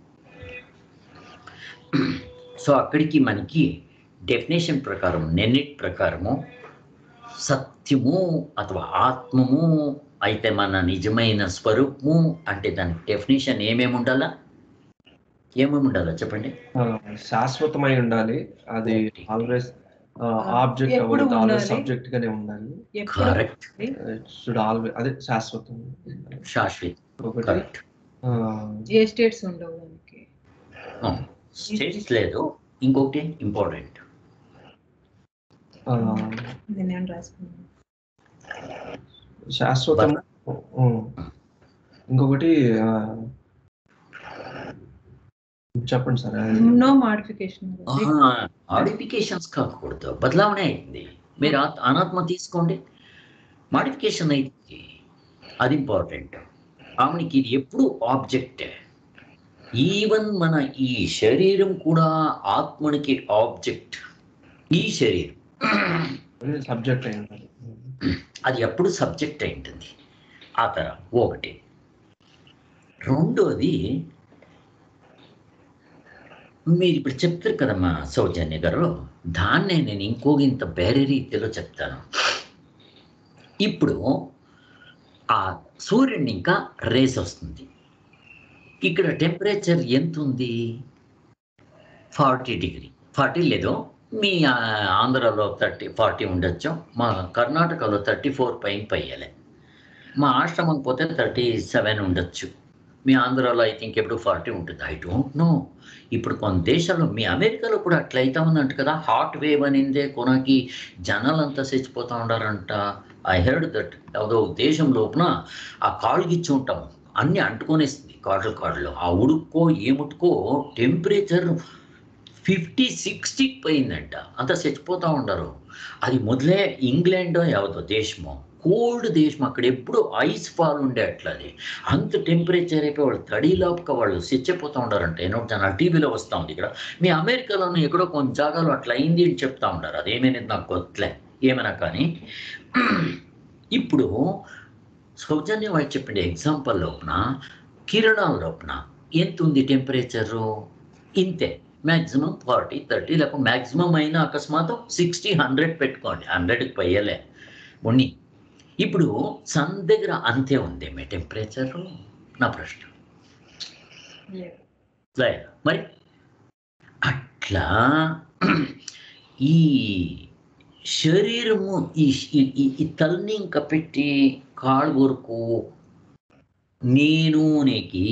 సో అక్కడికి మనకి డెఫినేషన్ ప్రకారం నెన్నిట్ ప్రకారము సత్యము అథవా ఆత్మము అయితే మన నిజమైన స్వరూపము అంటే దానికి డెఫినేషన్ ఏమేమి ఉండాలా ఏమేమి ఉండాలా చెప్పండి ఆ, శాశ్వతమై ఉండాలి అది Okay. ఆల్వేస్ ఆబ్జెక్ట్ ఎప్పుడు అవ్వదు ఆల్వేస్ ఉండాలి? సబ్జెక్ట్ గానే ఉండాలి ఎప్పుడు కరెక్ట్ షుడ్ ఆల్వేస్ అదే శాశ్వతం శాశ్వత్ ఒకటి కరెక్ట్ ఆ, ఏ స్టేట్స్ ఉండవు దానికి స్టేట్స్ లేదు ఇంకొకటి ఇంపార్టెంట్ ఆ, నేను రాసుకున్నాను శాశ్వతం ఉమ్. ఇంకొకటి ఆ, చెప్పండి సార్ అది. నో మాడిఫికేషన్ మాడిఫికేషన్స్ కాకూడదు బదలావనే అయింది మీరు ఆత్- అనాత్మ తీసుకోండి మాడిఫికేషన్ అయింది అది ఇంపార్టెంట్ ఆమెకి ఇది ఎప్పుడు ఆబ్జెక్టే ఈవెన్ మన ఈ శరీరం కూడా ఆత్మనికి ఆబ్జెక్ట్ ఈ శరీరం సబ్జెక్ట్ అయి ఉండాలి అది ఎప్పుడు సబ్జెక్ట్ అయి ఉంటుంది ఆ తర ఒకటి రెండోది మీరు ఇప్పుడు చెప్తారు కదమ్మా సౌజన్య గారు దాన్నే నేను ఇంకో ఇంత వేరే రీతిలో చెప్తాను ఇప్పుడు ఆ సూర్యుడిని ఇంకా రేస్ వస్తుంది ఇక్కడ టెంపరేచర్ ఎంత ఉంది ఫార్టీ డిగ్రీ ఫార్టీ లేదు మీ ఆ, ఆంధ్రాలో థర్టీ ఫార్టీ ఉండొచ్చు మా కర్ణాటకలో థర్టీ ఫోర్ పైన పయ్యాలి మా ఆశ్రమం పోతే థర్టీ సెవెన్ ఉండొచ్చు మీ ఆంధ్రాలో ఐ థింక్ ఎప్పుడు ఫార్టీ ఉంటుంది ఐ డోంట్ నో ఇప్పుడు కొన్ని దేశాల్లో మీ అమెరికాలో కూడా అట్లా అవుతా ఉందంట కదా హాట్ వేవ్ అనిందే కొనకి జనాలంతా చచ్చిపోతూ ఉండారంట ఐ హెర్డ్ దట్ ఏదో దేశం లోపున ఆ కాళ్ళు గిచ్చి ఉంటాం అన్నీ అంటుకొనేస్తుంది కాళ్ళు కాళ్ళు ఆ ఉడుక్కో ఏముట్టుకో టెంపరేచర్ ఫిఫ్టీ సిక్స్టీకి పోయిందంట అంత చచ్చిపోతూ ఉండరు అది మొదలే ఇంగ్లాండ్ యావదో దేశమో కోల్డ్ దేశం అక్కడ ఎప్పుడు ఐస్ ఫాల్ ఉండే అట్లా అది అంత టెంపరేచర్ అయిపోయి వాళ్ళు తడిలోపక వాళ్ళు చచ్చిపోతూ ఉండారంట ఏనో చాలా టీవీలో వస్తూ ఉంది ఇక్కడ మీ అమెరికాలోనూ ఎక్కడో కొన్ని జాగాలో అట్లా అయింది అని చెప్తా ఉంటారు అదేమైనా నాకు కొత్తలే ఏమైనా కానీ ఇప్పుడు సౌజన్య వాళ్ళు చెప్పిన ఎగ్జాంపుల్ లోపల కిరణాల లోపల ఎంత ఉంది టెంపరేచరు ఇంతే మ్యాక్సిమం ఫార్టీ థర్టీ లేకపోతే మ్యాక్సిమం అయినా అకస్మాత్ సిక్స్టీ హండ్రెడ్ పెట్టుకోండి హండ్రెడ్కి పోయలే ఉన్ని ఇప్పుడు సన్ దగ్గర అంతే ఉంది మీ టెంపరేచరు నా ప్రశ్న లేదా మరి అట్లా ఈ శరీరము ఈ ఈ- ఈ- ఈ తల్ని ఇంకా పెట్టి కాళ్ళు వరకు నేను నీకి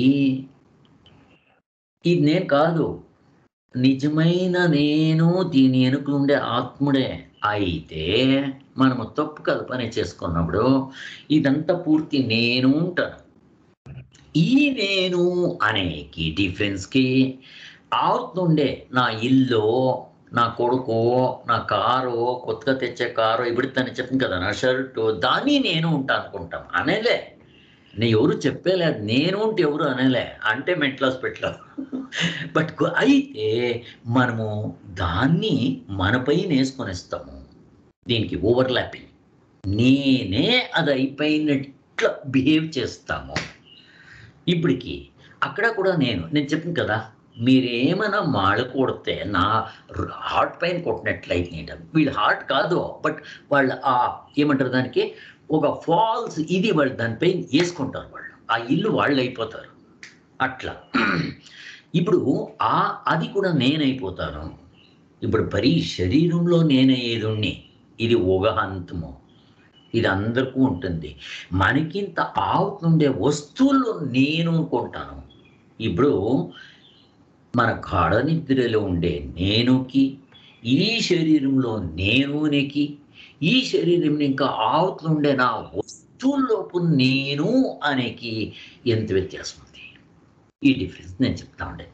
ఇది నేను కాదు నిజమైన నేను దీని వెనుకలుండే ఆత్ముడే అయితే మనము తప్పు కల్పన చేసుకున్నప్పుడు ఇదంతా పూర్తి నేను ఉంటాను ఈ నేను అనేకి డిఫెన్స్కి అవుతుండే నా ఇల్లు నా కొడుకు నా కారు కొత్తగా తెచ్చే కారు ఇప్పుడు తను చెప్పింది కదా నా షర్టు దాన్ని నేను ఉంటా అనుకుంటాం అనేలే నీ ఎవరు చెప్పేలేదు నేను ఉంటే ఎవరు అనేలే అంటే మెంటల్ హాస్పిటల్ బట్ గు- అయితే మనము దాన్ని మనపై వేసుకొని ఇస్తాము దీనికి ఓవర్లాపింగ్ నేనే అది అయిపోయినట్లు బిహేవ్ చేస్తాము ఇప్పటికి అక్కడ కూడా నేను నేను చెప్పాను కదా మీరేమైనా మాడ కొడితే నా హార్ట్ పైన కొట్టినట్లయితే వీళ్ళ హార్ట్ కాదు బట్ వాళ్ళు ఆ ఏమంటారు దానికి ఒక ఫాల్స్ ఇది వాళ్ళు దానిపై వేసుకుంటారు వాళ్ళు ఆ ఇల్లు వాళ్ళు అయిపోతారు అట్లా ఇప్పుడు ఆ అది కూడా నేనైపోతాను ఇప్పుడు పరి శరీరంలో నేనయ్యేదుణ్ణి ఇది ఒక హంతము ఇది అందరికీ ఉంటుంది మనకింత ఆవుతుండే వస్తువుల్లో నేను అనుకుంటాను ఇప్పుడు మన గాఢ నిద్రలో ఉండే నేనుకి ఈ శరీరంలో నేనునికి ఈ శరీరం ఇంకా ఆవుతుండే నా వస్తువుల్లోపు నేను అనేకి ఎంత వ్యత్యాసం ఉంది ఈ డిఫరెన్స్ నేను చెప్తా ఉండే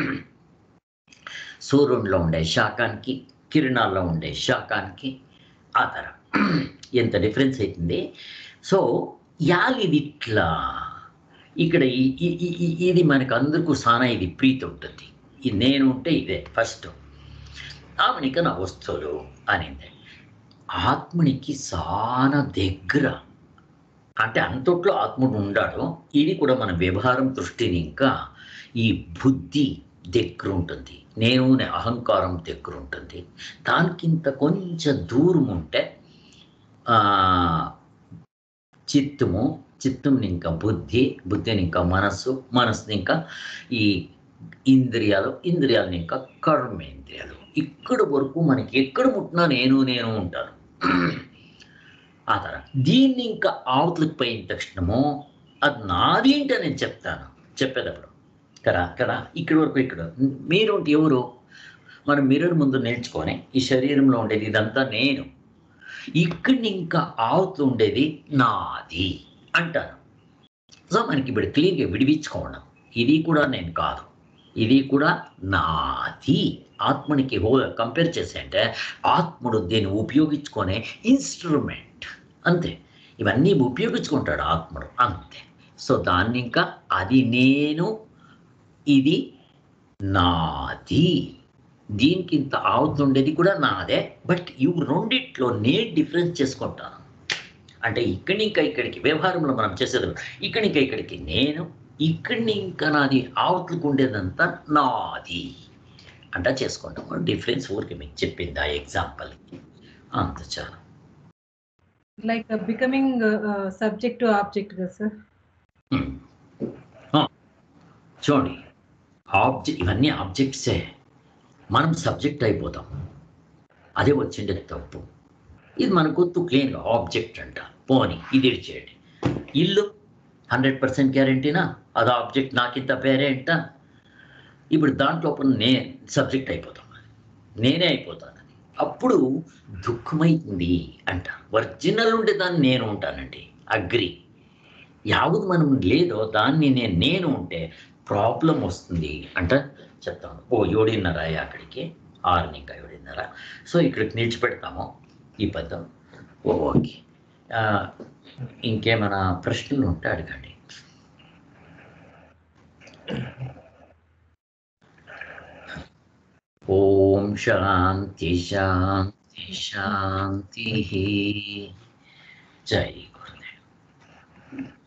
సూర్యుడిలో ఉండే శాకానికి కిరణాల్లో ఉండే శాకానికి ఆ తర ఎంత డిఫరెన్స్ అవుతుంది సో యాల్ ఇది ఇట్లా ఇక్కడ ఈ- ఈ- ఈ- ఈ- ఇది మనకు అందరికీ సానా ఇది ప్రీతి ఉంటుంది ఇది నేను ఉంటే ఇదే ఫస్ట్ ఆమెనిక నా వస్తువులు అనింది ఆత్మనికి చాలా దగ్గర అంటే అంతట్లో ఆత్ముడు ఉండాడు ఇది కూడా మన వ్యవహారం దృష్టిని ఇంకా ఈ బుద్ధి దగ్గర ఉంటుంది నేను అనే అహంకారం దగ్గర ఉంటుంది దానికింత కొంచెం దూరం ఉంటే ఆ, చిత్తము చిత్తంని ఇంకా బుద్ధి బుద్ధిని ఇంకా మనస్సు మనస్సుని ఇంకా ఈ ఇంద్రియాలు ఇంద్రియాలని ఇంకా కర్మేంద్రియాలు ఇక్కడ వరకు మనకి ఎక్కడ ముట్టినా నేను నేను ఉంటాను ఆ తర దీన్ని ఇంకా అవతలకు పోయిన తక్షణము అది నాది ఏంటో నేను చెప్తాను చెప్పేటప్పుడు కదా కదా ఇక్కడి వరకు ఇక్కడ మీరు ఎవరు మనం మిర్రర్ ముందు నేర్చుకొని ఈ శరీరంలో ఉండేది ఇదంతా నేను ఇక్కడిని ఇంకా ఆవుతూ ఉండేది నాది అంటాను సో మనకి ఇప్పుడు క్లియర్గా విడిపించుకోవడం ఇది కూడా నేను కాదు ఇది కూడా నాది ఆత్మనికి హో కంపేర్ చేసే అంటే ఆత్ముడు దీన్ని ఉపయోగించుకునే ఇన్స్ట్రుమెంట్ అంతే ఇవన్నీ ఉపయోగించుకుంటాడు ఆత్ముడు అంతే సో దాన్ని ఇంకా అది నేను ఇది నాది దీనికి ఇంత అవుతుండేది కూడా నాదే బట్ ఇవి రెండిట్లో నేను డిఫరెన్స్ చేసుకుంటాను అంటే ఇక్కడి ఇంకా ఇక్కడికి వ్యవహారంలో మనం చేసేది ఇక్కడి ఇంకా ఇక్కడికి నేను ఇక్కడిని ఇంకా నాది ఆవుట్లకు ఉండేదంతా నాది అంట చేసుకుంటాము డిఫరెన్స్ ఊరికి మీకు చెప్పింది ఆ ఎగ్జాంపుల్కి అంత చాలా like becoming subject to object కదా సార్ Hmm. Ah, చూడండి ఆబ్జెక్ట్ ఇవన్నీ ఆబ్జెక్ట్సే మనం సబ్జెక్ట్ అయిపోతాం అదే వచ్చిండే తప్పు ఇది మనకు గుర్తు క్లీన్గా ఆబ్జెక్ట్ అంట పోని ఇది ఇచ్చేయండి ఇల్లు హండ్రెడ్ పర్సెంట్ గ్యారంటీనా అది ఆబ్జెక్ట్ నాకింత పేరేంట ఇప్పుడు దాంట్లో నే సబ్జెక్ట్ అయిపోతాం నేనే అయిపోతాను అది అప్పుడు దుఃఖమైంది అంట ఒరిజినల్ ఉంటే దాన్ని నేను ఉంటానండి అగ్రి యాವುದು మనం లేదో దాన్ని నేను నేను ఉంటే ప్రాబ్లం వస్తుంది అంట చెప్తాను ఓ ఏడున్నర అక్కడికి ఆరుని ఇంకా ఏడున్నర సో ఇక్కడికి నిలిచిపెడతాము ఈ పదం ఓ ఓకే ఆ, ఇంకేమైనా ప్రశ్నలు ఉంటే అడగండి ఓం శాంతి శాంతి శాంతి జై గురుదేవ్